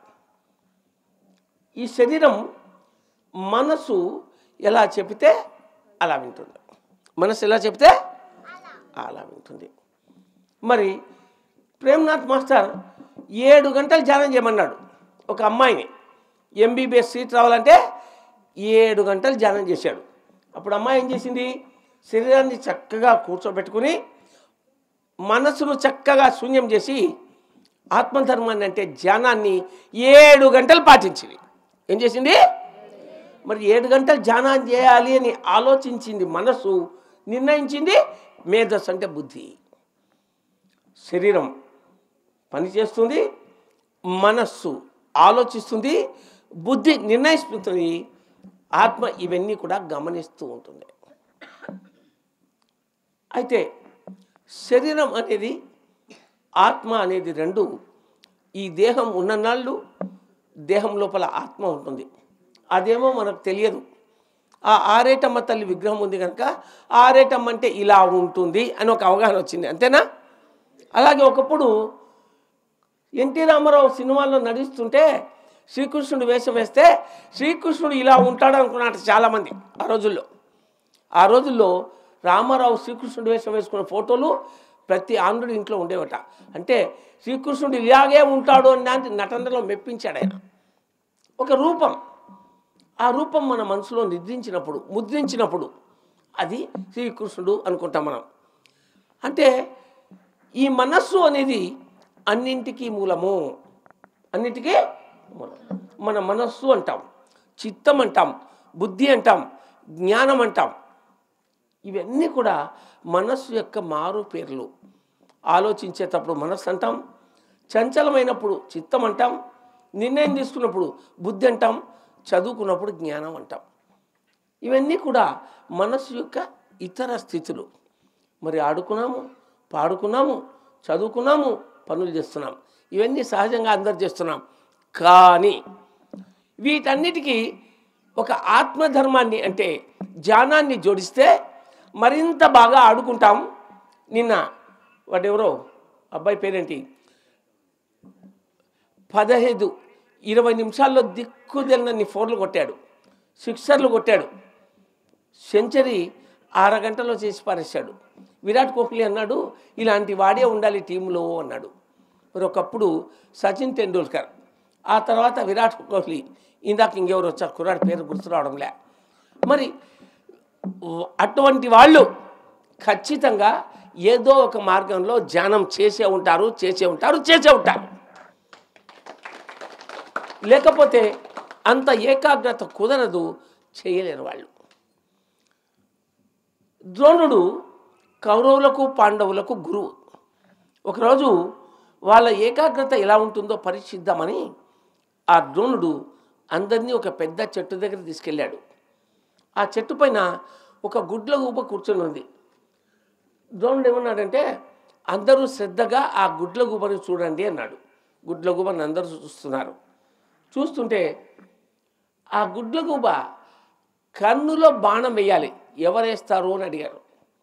ఈ శరీరం మనసు ఎలా చెబితే అలా వింటుంది మనసు ఎలా చెబితే అలా వింటుంది మరి ప్రేమ్నాథ్ మాస్టర్ ఏడు గంటలు ధ్యానం చేయమన్నాడు ఒక అమ్మాయిని ఎంబీబీఎస్ సీట్ రావాలంటే ఏడు గంటలు ధ్యానం చేశాడు అప్పుడు అమ్మాయి ఏం చేసింది శరీరాన్ని చక్కగా కూర్చోబెట్టుకుని మనసును చక్కగా శూన్యం చేసి ఆత్మధర్మాన్ని అంటే ధ్యానాన్ని ఏడు గంటలు పాటించింది ఏం చేసింది మరి ఏడు గంటలు ధ్యానం చేయాలి అని ఆలోచించింది మనసు నిర్ణయించింది మేధస్సు అంటే బుద్ధి శరీరం పనిచేస్తుంది మనస్సు ఆలోచిస్తుంది బుద్ధి నిర్ణయిస్తుంది ఆత్మ ఇవన్నీ కూడా గమనిస్తూ ఉంటుంది అయితే శరీరం అనేది ఆత్మ అనేది రెండు ఈ దేహం ఉన్ననాళ్ళు దేహం లోపల ఆత్మ ఉంటుంది అదేమో మనకు తెలియదు ఆ ఆరేటమ్మ తల్లి విగ్రహం ఉంది కనుక ఆరేటమ్మ అంటే ఇలా ఉంటుంది అని ఒక అవగాహన వచ్చింది అంతేనా అలాగే ఒకప్పుడు ఎన్టీ రామారావు సినిమాల్లో నడుస్తుంటే శ్రీకృష్ణుడు వేషం వేస్తే శ్రీకృష్ణుడు ఇలా ఉంటాడు అనుకున్నాడు చాలామంది ఆ రోజుల్లో ఆ రోజుల్లో రామారావు శ్రీకృష్ణుడు వేషం వేసుకున్న ఫోటోలు ప్రతి ఆంధ్రుడి ఇంట్లో ఉండేవట అంటే శ్రీకృష్ణుడు ఇలాగే ఉంటాడు అని నటనలో మెప్పించాడు ఆయన ఒక రూపం ఆ రూపం మన మనసులో నిద్రించినప్పుడు ముద్రించినప్పుడు అది శ్రీకృష్ణుడు అనుకుంటాం మనం అంటే ఈ మనస్సు అనేది అన్నింటికీ మూలము అన్నింటికీ మూలం మన మనస్సు అంటాం చిత్తం అంటాం బుద్ధి అంటాం జ్ఞానం అంటాం ఇవన్నీ కూడా మనస్సు యొక్క మారు పేర్లు ఆలోచించేటప్పుడు మనస్సు అంటాం చంచలమైనప్పుడు చిత్తం అంటాం నిర్ణయం తీసుకున్నప్పుడు బుద్ధి అంటాం చదువుకున్నప్పుడు జ్ఞానం అంటాం ఇవన్నీ కూడా మనస్సు యొక్క ఇతర స్థితులు మరి ఆడుకున్నాము పాడుకున్నాము చదువుకున్నాము పనులు చేస్తున్నాం ఇవన్నీ సహజంగా అందరు చేస్తున్నాం కానీ వీటన్నిటికీ ఒక ఆత్మధర్మాన్ని అంటే ధ్యానాన్ని జోడిస్తే మరింత బాగా ఆడుకుంటాం నిన్న వాడెవరో అబ్బాయి పేరేంటి పదహైదు ఇరవై నిమిషాల్లో దిక్కుదెన్నన్ని ఫోర్లు కొట్టాడు సిక్సర్లు కొట్టాడు సెంచరీ అరగంటలో చేసి పారేశాడు విరాట్ కోహ్లీ అన్నాడు ఇలాంటి వాడే ఉండాలి టీంలో అన్నాడు మరి ఒకప్పుడు సచిన్ టెండూల్కర్ ఆ తర్వాత విరాట్ కోహ్లీ ఇందాక ఇంకెవరు వచ్చారు కుర్రాడి పేరు గుర్తు రావడంలే మరి అటువంటి వాళ్ళు ఖచ్చితంగా ఏదో ఒక మార్గంలో ధ్యానం చేసే ఉంటారు చేసే ఉంటారు చేసే ఉంటారు లేకపోతే అంత ఏకాగ్రత కుదరదు చేయలేరు వాళ్ళు ద్రోణుడు కౌరవులకు పాండవులకు గురువు ఒకరోజు వాళ్ళ ఏకాగ్రత ఎలా ఉంటుందో పరీక్షిద్దామని ఆ ద్రోణుడు అందరినీ ఒక పెద్ద చెట్టు దగ్గర తీసుకెళ్ళాడు ఆ చెట్టు పైన ఒక గుడ్ల ఊప కూర్చొని ఉంది ద్రోణుడు ఏమన్నాడంటే అందరూ శ్రద్ధగా ఆ గుడ్ల గుబని చూడండి అన్నాడు గుడ్ల గుబని అందరూ చూస్తున్నారు చూస్తుంటే ఆ గుడ్ల గుబ కన్నులో బాణం వేయాలి ఎవరేస్తారు అని అడిగారు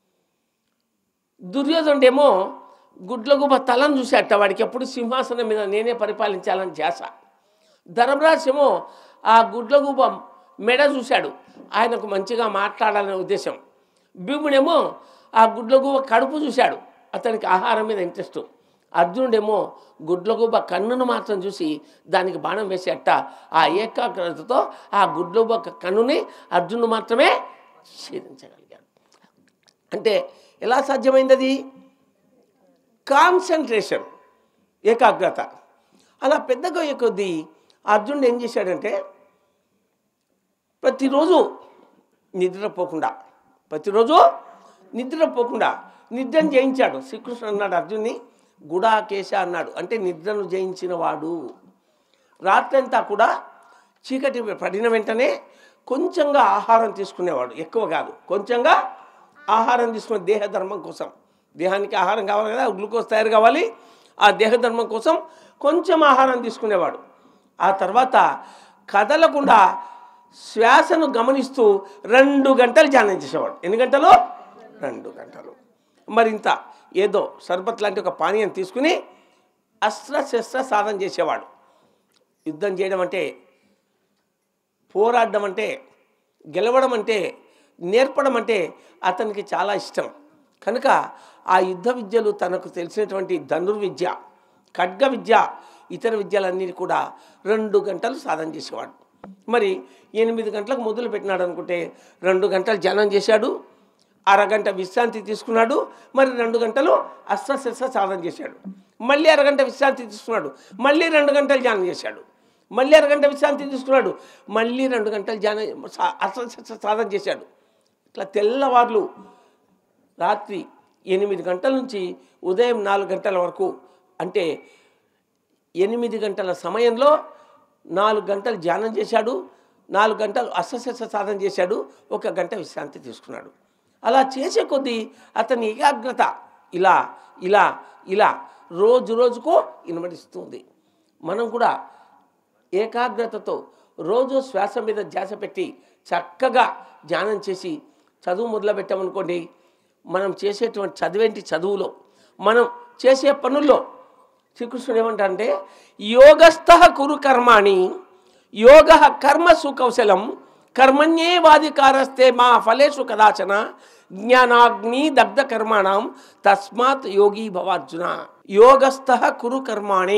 దుర్యోధనుడేమో గుడ్ల గుబ తలను చూసేట వాడికి ఎప్పుడు సింహాసనం మీద నేనే పరిపాలించాలని చేస ధర్మరాజు ఏమో ఆ గుడ్ల గుబ మెడ చూశాడు ఆయనకు మంచిగా మాట్లాడాలనే ఉద్దేశం భీముడేమో ఆ గుడ్ల గుబ కడుపు చూశాడు అతనికి ఆహారం మీద ఇంట్రెస్ట్ అర్జునుడేమో గుడ్లగూబ కన్నును మాత్రం చూసి దానికి బాణం వేసేట ఆ ఏకాగ్రతతో ఆ గుడ్లగూబ కన్నుని అర్జునుడు మాత్రమే ఛేదించగలిగాడు అంటే ఎలా సాధ్యమైంది అది కాన్సన్ట్రేషన్ ఏకాగ్రత అలా పెద్దగా అయ్యే కొద్దీ అర్జునుడు ఏం చేశాడంటే ప్రతిరోజు నిద్రపోకుండా ప్రతిరోజు నిద్రపోకుండా నిద్రను జయించాడు శ్రీకృష్ణుడు అన్నాడు అర్జున్ని గుడాకేశ అన్నాడు అంటే నిద్రను జయించిన వాడు రాత్రంతా కూడా చీకటి పడిన వెంటనే కొంచెంగా ఆహారం తీసుకునేవాడు ఎక్కువ కాదు కొంచెంగా ఆహారం తీసుకునే దేహధర్మం కోసం దేహానికి ఆహారం కావాలి కదా గ్లూకోజ్ తయారు కావాలి ఆ దేహధర్మం కోసం కొంచెం ఆహారం తీసుకునేవాడు ఆ తర్వాత కదలకుండా శ్వాసను గమనిస్తూ రెండు గంటలు ధ్యానం చేసేవాడు ఎన్ని గంటలు రెండు గంటలు మరింత ఏదో షర్బత్ లాంటి ఒక పానీయం తీసుకుని అస్త్రశస్త్ర సాధన చేసేవాడు యుద్ధం చేయడం అంటే పోరాడడం అంటే గెలవడం అంటే నేర్పడం అంటే అతనికి చాలా ఇష్టం కనుక ఆ యుద్ధ విద్యలు తనకు తెలిసినటువంటి ధనుర్విద్య ఖడ్గ విద్య ఇతర విద్యలన్నీ కూడా రెండు గంటలు సాధన చేసేవాడు మరి ఎనిమిది గంటలకు మొదలు పెట్టినాడు అనుకుంటే రెండు గంటలు ధ్యానం చేశాడు అరగంట విశ్రాంతి తీసుకున్నాడు మరి రెండు గంటలు అస్త్రశస్త్ర సాధన చేశాడు మళ్ళీ అరగంట విశ్రాంతి తీసుకున్నాడు మళ్ళీ రెండు గంటలు ధ్యానం చేశాడు మళ్ళీ అరగంట విశ్రాంతి తీసుకున్నాడు మళ్ళీ రెండు గంటలు ధ్యానం సా- అస్త్రశస్త్ర సాధన చేశాడు ఇట్లా తెల్లవార్లు రాత్రి ఎనిమిది గంటల నుంచి ఉదయం నాలుగు గంటల వరకు అంటే ఎనిమిది గంటల సమయంలో నాలుగు గంటలు ధ్యానం చేశాడు నాలుగు గంటలు అస్త్రశస్త్ర సాధన చేశాడు ఒక గంట విశ్రాంతి తీసుకున్నాడు అలా చేసే కొద్దీ అతని ఏకాగ్రత ఇలా ఇలా ఇలా రోజు రోజుకు ఇనుమడిస్తుంది మనం కూడా ఏకాగ్రతతో రోజు శ్వాస మీద ధ్యాస పెట్టి చక్కగా ధ్యానం చేసి చదువు మొదలుపెట్టామనుకోండి మనం చేసేటువంటి చదివేంటి చదువులో మనం చేసే పనుల్లో శ్రీకృష్ణుడు ఏమంటారంటే యోగస్థ కురు కర్మాణి యోగ కర్మ సుకౌశలం కర్మణ్యేవాధికారస్తే మా ఫలేషు కదాచన జ్ఞానాగ్ని దగ్ధ కర్మాణం తస్మాత్ యోగి భవార్జున యోగస్థ కురు కర్మాణి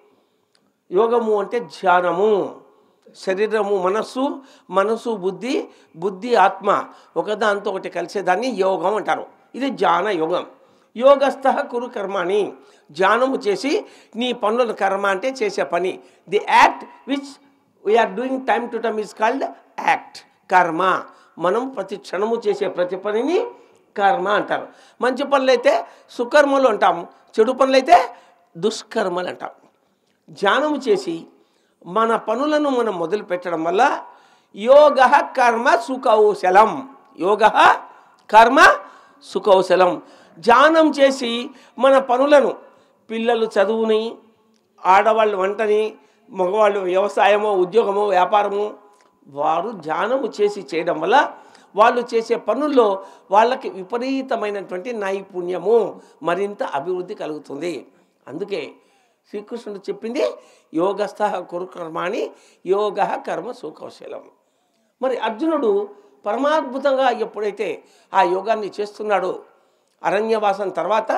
యోగము అంటే ధ్యానము శరీరము మనస్సు మనసు బుద్ధి బుద్ధి ఆత్మ ఒకదాంతో ఒకటి కలిసేదాన్ని యోగం అంటారు ఇది ధ్యాన యోగం యోగస్థ కురు కర్మాని ధ్యానము చేసి నీ పనులను కర్మ అంటే చేసే పని the act which we are doing time to time is called act karma మనం ప్రతి క్షణము చేసే ప్రతి పనిని కర్మ అంటారు మంచి పనులు అయితే సుకర్మలు అంటాము చెడు పనులు అయితే దుష్కర్మలు అంటాం ధ్యానము చేసి మన పనులను మనం మొదలు పెట్టడం వల్ల యోగ కర్మ సుకౌశలం యోగ కర్మ సుకౌశలం ధ్యానం చేసి మన పనులను పిల్లలు చదువుని ఆడవాళ్ళు వంటని మగవాళ్ళు వ్యవసాయమో ఉద్యోగమో వ్యాపారము వారు ధ్యానము చేసి చేయడం వల్ల వాళ్ళు చేసే పనుల్లో వాళ్ళకి విపరీతమైనటువంటి నైపుణ్యము మరింత అభివృద్ధి కలుగుతుంది అందుకే శ్రీకృష్ణుడు చెప్పింది యోగస్థ కురు కర్మాణి యోగ కర్మ సుకౌశలం మరి అర్జునుడు పరమాద్భుతంగా ఎప్పుడైతే ఆ యోగాన్ని చేస్తున్నాడో అరణ్యవాసం తర్వాత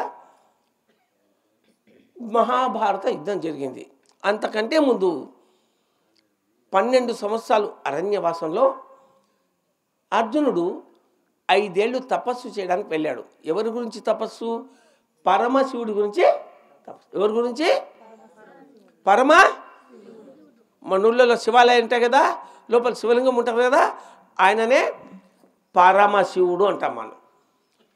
మహాభారత యుద్ధం జరిగింది అంతకంటే ముందు పన్నెండు సంవత్సరాలు అరణ్యవాసంలో అర్జునుడు ఐదేళ్లు తపస్సు చేయడానికి వెళ్ళాడు ఎవరి గురించి తపస్సు పరమశివుడి గురించి తపస్సు ఎవరి గురించి పరమ మన ఊళ్ళలో శివాలయం ఉంటాయి కదా లోపల శివలింగం ఉంటుంది కదా ఆయననే పరమశివుడు అంటాం మనం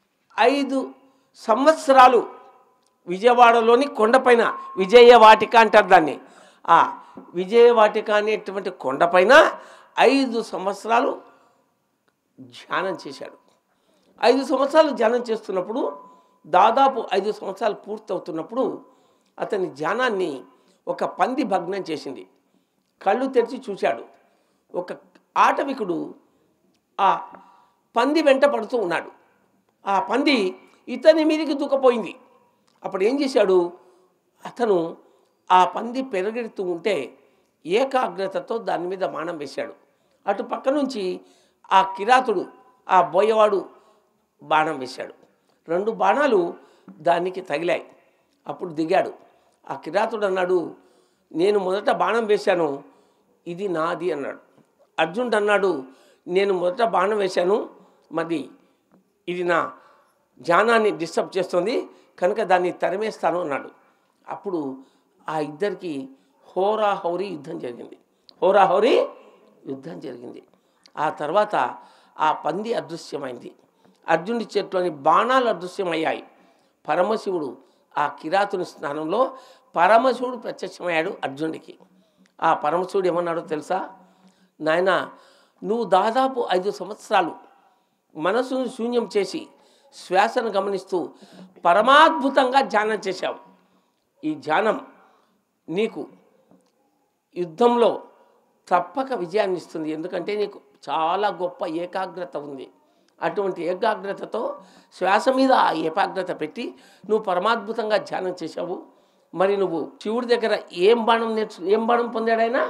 ఐదు సంవత్సరాలు విజయవాడలోని కొండపైన విజయవాటిక అంటారు దాన్ని ఆ విజయవాటిక అనేటువంటి కొండపైన ఐదు సంవత్సరాలు ధ్యానం చేశాడు ఐదు సంవత్సరాలు ధ్యానం చేస్తున్నప్పుడు దాదాపు ఐదు సంవత్సరాలు పూర్తవుతున్నప్పుడు అతని ధ్యానాన్ని ఒక పంది భగ్నం చేసింది కళ్ళు తెరిచి చూశాడు ఒక ఆటవికుడు ఆ పంది వెంట పడుతూ ఉన్నాడు ఆ పంది ఇతని మీదకి దూకపోయింది అప్పుడు ఏం చేశాడు అతను ఆ పంది పెరగెడుతూ ఉంటే ఏకాగ్రతతో దాని మీద బాణం వేశాడు అటు పక్క నుంచి ఆ కిరాతుడు ఆ బోయవాడు బాణం వేశాడు రెండు బాణాలు దానికి తగిలాయి అప్పుడు దిగాడు ఆ కిరాతుడు అన్నాడు నేను మొదట బాణం వేశాను ఇది నాది అన్నాడు అర్జునుడు అన్నాడు నేను మొదట బాణం వేశాను మరి ఇది నా ధ్యానాన్ని డిస్టర్బ్ చేస్తుంది కనుక దాన్ని తరిమేస్తాను అన్నాడు అప్పుడు ఆ ఇద్దరికి హోరాహౌరి యుద్ధం జరిగింది హోరాహౌరి యుద్ధం జరిగింది ఆ తర్వాత ఆ పంది అదృశ్యమైంది అర్జునుడి చేతిలోని బాణాలు అదృశ్యమయ్యాయి పరమశివుడు ఆ కిరాతుని స్నానంలో పరమశివుడు ప్రత్యక్షమయ్యాడు అర్జునుడికి ఆ పరమశివుడు ఏమన్నాడో తెలుసా నాయన నువ్వు దాదాపు ఐదు సంవత్సరాలు మనసును శూన్యం చేసి శ్వాసను గమనిస్తూ పరమాద్భుతంగా ధ్యానం చేశావు ఈ ధ్యానం నీకు యుద్ధంలో తప్పక విజయాన్ని ఇస్తుంది ఎందుకంటే నీకు చాలా గొప్ప ఏకాగ్రత ఉంది అటువంటి ఏకాగ్రతతో శ్వాస మీద ఆ ఏకాగ్రత పెట్టి నువ్వు పరమాద్భుతంగా ధ్యానం చేశావు మరి నువ్వు శివుడి దగ్గర ఏం బాణం నేర్చు ఏం బాణం పొందాడైనా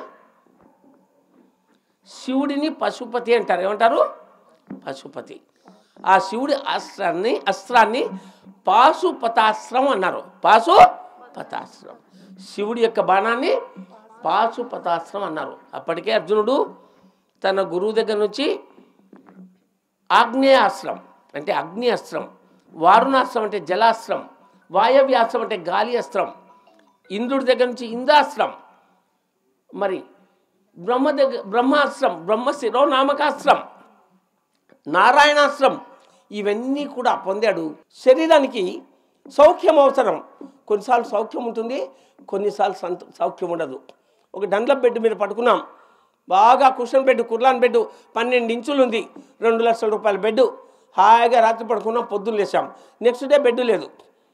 శివుడిని పశుపతి అంటారు ఏమంటారు పశుపతి ఆ శివుడి అస్త్రాన్ని అస్త్రాన్ని పాశుపతాస్త్రం అన్నారు పాశుపతాస్త్రం శివుడి యొక్క బాణాన్ని పాశుపతాస్త్రం అన్నారు అప్పటికే అర్జునుడు తన గురువు దగ్గర నుంచి ఆగ్నేయాస్త్రం అంటే అగ్ని అస్త్రం వారుణాస్త్రం అంటే జలాస్త్రం వాయవ్యాస్త్రం అంటే గాలి అస్త్రం ఇంద్రుడి దగ్గర నుంచి ఇంద్రాస్త్రం మరి బ్రహ్మ దగ్గర బ్రహ్మాస్త్రం బ్రహ్మ శిరోనామకాస్త్రం నారాయణాస్త్రం ఇవన్నీ కూడా పొందాడు శరీరానికి సౌఖ్యం అవసరం కొన్నిసార్లు సౌఖ్యం ఉంటుంది కొన్నిసార్లు సంత సౌఖ్యం ఉండదు ఒక డండ్లప్ బెడ్ మీద పడుకున్నాం బాగా కుషన్ బెడ్ కుర్లాన్ బెడ్ పన్నెండు ఇంచులు ఉంది రెండు లక్షల రూపాయల బెడ్ హాయిగా రాత్రి పడుకున్నాం పొద్దున్న లేచాం నెక్స్ట్ డే బెడ్ లేదు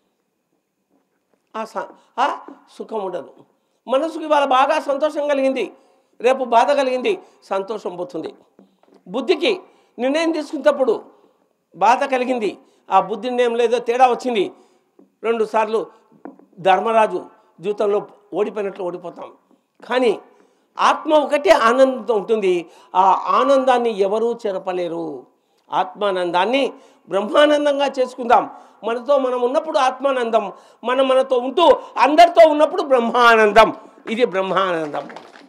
ఆ స- ఆ సుఖం ఉండదు మనసుకి ఇవాళ బాగా సంతోషం కలిగింది రేపు బాధ కలిగింది సంతోషం పోతుంది బుద్ధికి నిర్ణయం తీసుకున్నప్పుడు బాధ కలిగింది ఆ బుద్ధి నిర్ణయం లేదో తేడా వచ్చింది రెండు సార్లు ధర్మరాజు జీవితంలో ఓడిపోయినట్లు ఓడిపోతాం కానీ ఆత్మ ఒకటే ఆనందంతో ఉంటుంది ఆ ఆనందాన్ని ఎవరూ చెరపలేరు ఆత్మానందాన్ని బ్రహ్మానందంగా చేసుకుందాం మనతో మనం ఉన్నప్పుడు ఆత్మానందం మనం మనతో ఉంటూ అందరితో ఉన్నప్పుడు బ్రహ్మానందం ఇది బ్రహ్మానందం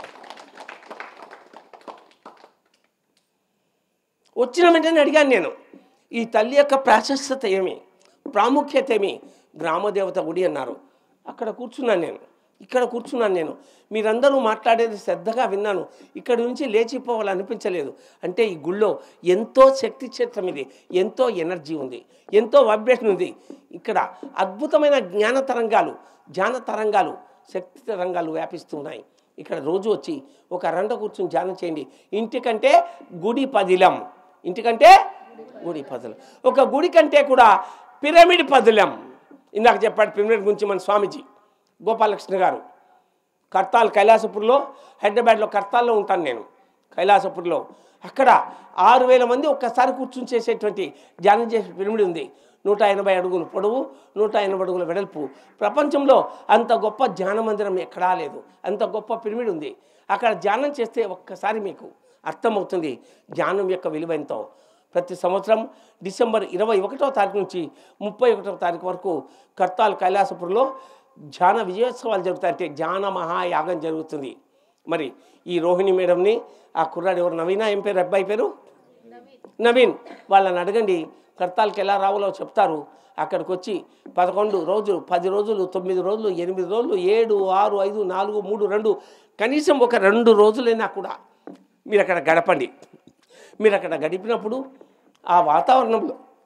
వచ్చిన వెంటనే అడిగాను నేను ఈ తల్లి యొక్క ప్రాశస్యత ఏమి ప్రాముఖ్యత ఏమి గ్రామదేవత గుడి అన్నారు అక్కడ కూర్చున్నాను నేను ఇక్కడ కూర్చున్నాను నేను మీరందరూ మాట్లాడేది శ్రద్ధగా విన్నాను ఇక్కడ నుంచి లేచిపోవాలనిపించలేదు అంటే ఈ గుళ్ళో ఎంతో శక్తి క్షేత్రం ఇది ఎంతో ఎనర్జీ ఉంది ఎంతో వైబ్రేషన్ ఉంది ఇక్కడ అద్భుతమైన జ్ఞాన తరంగాలు ధ్యాన తరంగాలు శక్తి తరంగాలు వ్యాపిస్తున్నాయి ఇక్కడ రోజు వచ్చి ఒక అరండ కూర్చుని ధ్యానం చేయండి ఇంటికంటే గుడి పదిలం ఇంటికంటే గుడి పదిలం ఒక గుడి కంటే కూడా పిరమిడ్ పదిలం ఇందాక చెప్పాడు పిరమిడ్ గురించి మన స్వామీజీ గోపాలకృష్ణ గారు కర్తాల్ కైలాసపూర్లో హైదరాబాద్లో కర్తాల్లో ఉంటాను నేను కైలాసపూర్లో అక్కడ ఆరు వేల మంది ఒక్కసారి కూర్చుని చేసేటువంటి ధ్యానం చేసే పిరమిడ్ ఉంది నూట ఎనభై అడుగులు పొడవు నూట ఎనభై అడుగుల వెడల్పు ప్రపంచంలో అంత గొప్ప ధ్యాన మందిరం ఎక్కడా లేదు అంత గొప్ప పిరమిడ్ ఉంది అక్కడ ధ్యానం చేస్తే ఒక్కసారి మీకు అర్థమవుతుంది ధ్యానం యొక్క విలువ ఎంతో ప్రతి సంవత్సరం డిసెంబర్ ఇరవై ఒకటో తారీఖు నుంచి ముప్పై ఒకటో తారీఖు వరకు కర్తాల్ కైలాసపురంలో ధ్యాన విజయోత్సవాలు జరుగుతాయి అంటే ధ్యాన మహాయాగం జరుగుతుంది మరి ఈ రోహిణి మేడంని ఆ కుర్రాడు ఎవరు నవీనా ఏం పేరు అబ్బాయి పేరు నవీన్ వాళ్ళని అడగండి కర్తాలకు ఎలా రావాలో చెప్తారు అక్కడికి వచ్చి పదకొండు రోజులు పది రోజులు తొమ్మిది రోజులు ఎనిమిది రోజులు ఏడు ఆరు ఐదు నాలుగు మూడు రెండు కనీసం ఒక రెండు రోజులైనా కూడా మీరు అక్కడ గడపండి మీరు అక్కడ గడిపినప్పుడు ఆ వాతావరణంలో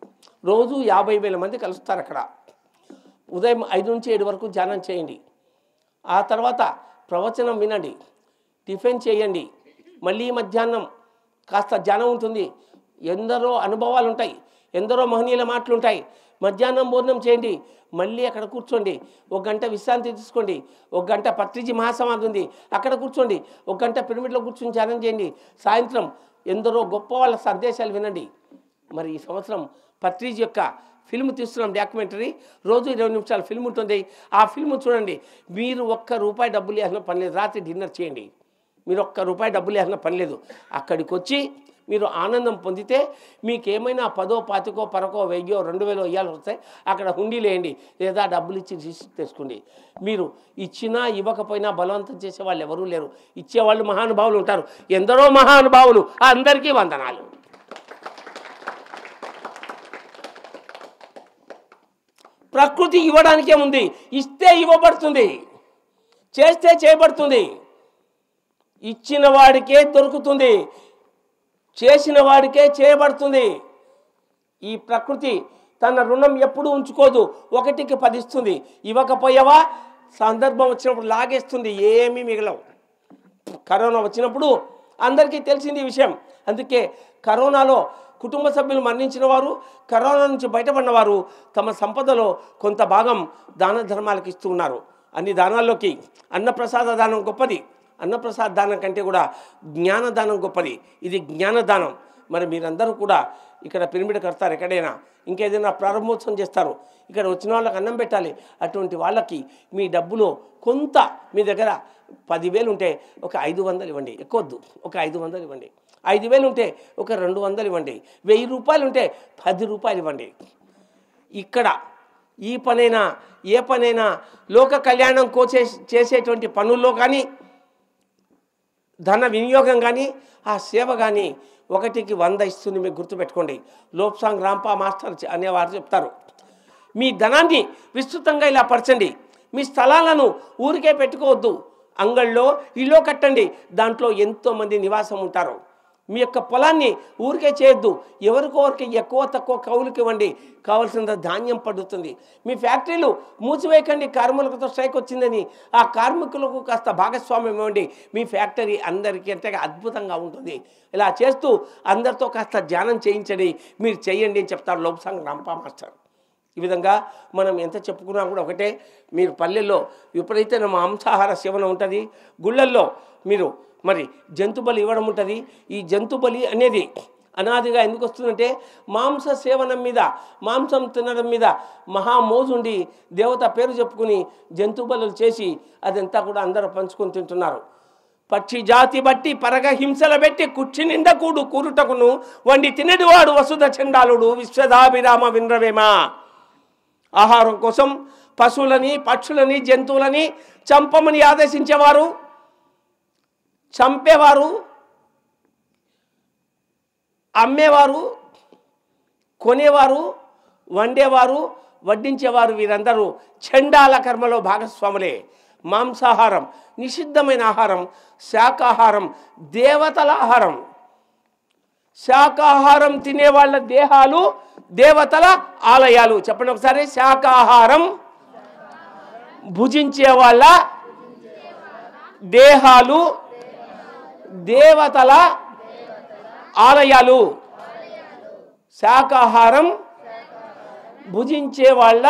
రోజు యాభై వేల మంది కలుస్తారు అక్కడ ఉదయం ఐదు నుంచి ఏడు వరకు ధ్యానం చేయండి ఆ తర్వాత ప్రవచనం వినండి టిఫిన్ చేయండి మళ్ళీ మధ్యాహ్నం కాస్త ధ్యానం ఉంటుంది ఎందరో అనుభవాలు ఉంటాయి ఎందరో మహనీయుల మాటలు ఉంటాయి మధ్యాహ్నం భోజనం చేయండి మళ్ళీ అక్కడ కూర్చోండి ఒక గంట విశ్రాంతి తీసుకోండి ఒక గంట పత్రిజీ మహాసమాధి ఉంది అక్కడ కూర్చోండి ఒక గంట పిరమిడ్లో కూర్చొని ధ్యానం చేయండి సాయంత్రం ఎందరో గొప్ప వాళ్ళ సందేశాలు వినండి మరి ఈ సంవత్సరం పత్రిజ్ యొక్క ఫిల్మ్ తీస్తున్నాం డాక్యుమెంటరీ రోజు ఇరవై నిమిషాల ఫిల్మ్ ఉంటుంది ఆ ఫిల్మ్ చూడండి మీరు ఒక్క రూపాయి డబ్బులు వేసిన పని లేదు రాత్రి డిన్నర్ చేయండి మీరు ఒక్క రూపాయి డబ్బులు వేసిన పని లేదు అక్కడికి వచ్చి మీరు ఆనందం పొందితే మీకు ఏమైనా పదో పాతికో పరకో వెయ్యో రెండు వేలో ఇవ్వాలి వస్తాయి అక్కడ హుండీ లేండి లేదా డబ్బులు ఇచ్చి రిసిప్ట్ తెచ్చుకోండి మీరు ఇచ్చినా ఇవ్వకపోయినా బలవంతం చేసే వాళ్ళు ఎవరూ లేరు ఇచ్చేవాళ్ళు మహానుభావులు ఉంటారు ఎందరో మహానుభావులు అందరికీ వందనాలు ప్రకృతి ఇవ్వడానికే ఉంది ఇస్తే ఇవ్వబడుతుంది చేస్తే చేయబడుతుంది ఇచ్చిన వాడికే దొరుకుతుంది చేసిన వాడికే చేయబడుతుంది ఈ ప్రకృతి తన రుణం ఎప్పుడు ఉంచుకోదు ఒకటికి పదిస్తుంది ఇవ్వకపోయావా సందర్భం వచ్చినప్పుడు లాగేస్తుంది ఏమీ మిగలవు కరోనా వచ్చినప్పుడు అందరికీ తెలిసింది ఈ విషయం అందుకే కరోనాలో కుటుంబ సభ్యులు మరణించిన వారు కరోనా నుంచి బయటపడిన వారు తమ సంపదలో కొంత భాగం దాన ధర్మాలకు ఇస్తూ ఉన్నారు అన్ని దానాల్లోకి అన్నప్రసాద దానం గొప్పది అన్నప్రసాద దానం కంటే కూడా జ్ఞానదానం గొప్పది ఇది జ్ఞానదానం మరి మీరందరూ కూడా ఇక్కడ పిరమిడ్ కడతారు ఎక్కడైనా ఇంకేదైనా ప్రారంభోత్సవం చేస్తారు ఇక్కడ వచ్చిన వాళ్ళకి అన్నం పెట్టాలి అటువంటి వాళ్ళకి మీ డబ్బులో కొంత మీ దగ్గర పదివేలు ఉంటే ఒక ఐదు వందలు ఇవ్వండి ఎక్కువద్దు ఒక ఐదు వందలు ఇవ్వండి ఐదు వేలు ఉంటే ఒక రెండు వందలు ఇవ్వండి వెయ్యి రూపాయలు ఉంటే పది రూపాయలు ఇవ్వండి ఇక్కడ ఈ పనైనా ఏ పనైనా లోక కళ్యాణం కోసే చేసేటువంటి పనుల్లో కానీ ధన వినియోగం కానీ ఆ సేవ కానీ ఒకటికి వంద ఇస్తుంది మీకు గుర్తుపెట్టుకోండి లోప్సాంగ్ రాంపా మాస్టర్ చె- అనేవారు చెప్తారు మీ ధనాన్ని విస్తృతంగా ఇలా పరచండి మీ స్థలాలను ఊరికే పెట్టుకోవద్దు అంగళ్ళలో ఇల్లు కట్టండి దాంట్లో ఎంతోమంది నివాసం ఉంటారు మీ యొక్క పొలాన్ని ఊరికే చేయొద్దు ఎవరికొవరికి ఎక్కువ తక్కువ కౌలుకి ఇవ్వండి కావలసినంత ధాన్యం పడుతుంది మీ ఫ్యాక్టరీలు మూసివేయకండి కార్మికులతో స్ట్రైక్ వచ్చిందని ఆ కార్మికులకు కాస్త భాగస్వామ్యం ఇవ్వండి మీ ఫ్యాక్టరీ అందరికీ అంటే అద్భుతంగా ఉంటుంది ఇలా చేస్తూ అందరితో కాస్త ధ్యానం చేయించండి మీరు చేయండి అని చెప్తారు లోక్సాంగ్ రాంపా మాస్టర్ ఈ విధంగా మనం ఎంత చెప్పుకున్నా కూడా ఒకటే మీరు పల్లెల్లో విపరీతమైన మాంసాహార సేవన ఉంటుంది గుళ్ళల్లో మీరు మరి జంతు బలి ఇవ్వడం ఉంటుంది ఈ జంతు బలి అనేది అనాదిగా ఎందుకు వస్తుందంటే మాంస సేవనం మీద మాంసం తినడం మీద మహామోజుండి దేవత పేరు చెప్పుకుని జంతు బలులు చేసి అదంతా కూడా అందరూ పంచుకొని తింటున్నారు పక్షి జాతి బట్టి పరగ హింసల పెట్టి కుర్చి నిండా కూడు కూరుటకును వండి తినడివాడు వసుధ చండాలుడు విశ్వదాభిరామ వినరవేమా ఆహారం కోసం పశువులని పక్షులని జంతువులని చంపమని ఆదేశించేవారు చంపేవారు అమ్మేవారు కొనేవారు వండేవారు వడ్డించేవారు వీరందరూ చండాల కర్మలో భాగస్వాములే మాంసాహారం నిషిద్ధమైన ఆహారం శాకాహారం దేవతల ఆహారం శాకాహారం తినే వాళ్ళ దేహాలు దేవతల ఆలయాలు చెప్పండి ఒకసారి శాకాహారం భుజించే వాళ్ళ దేహాలు దేవతల ఆలయాలు శాకాహారం భుజించే వాళ్ళ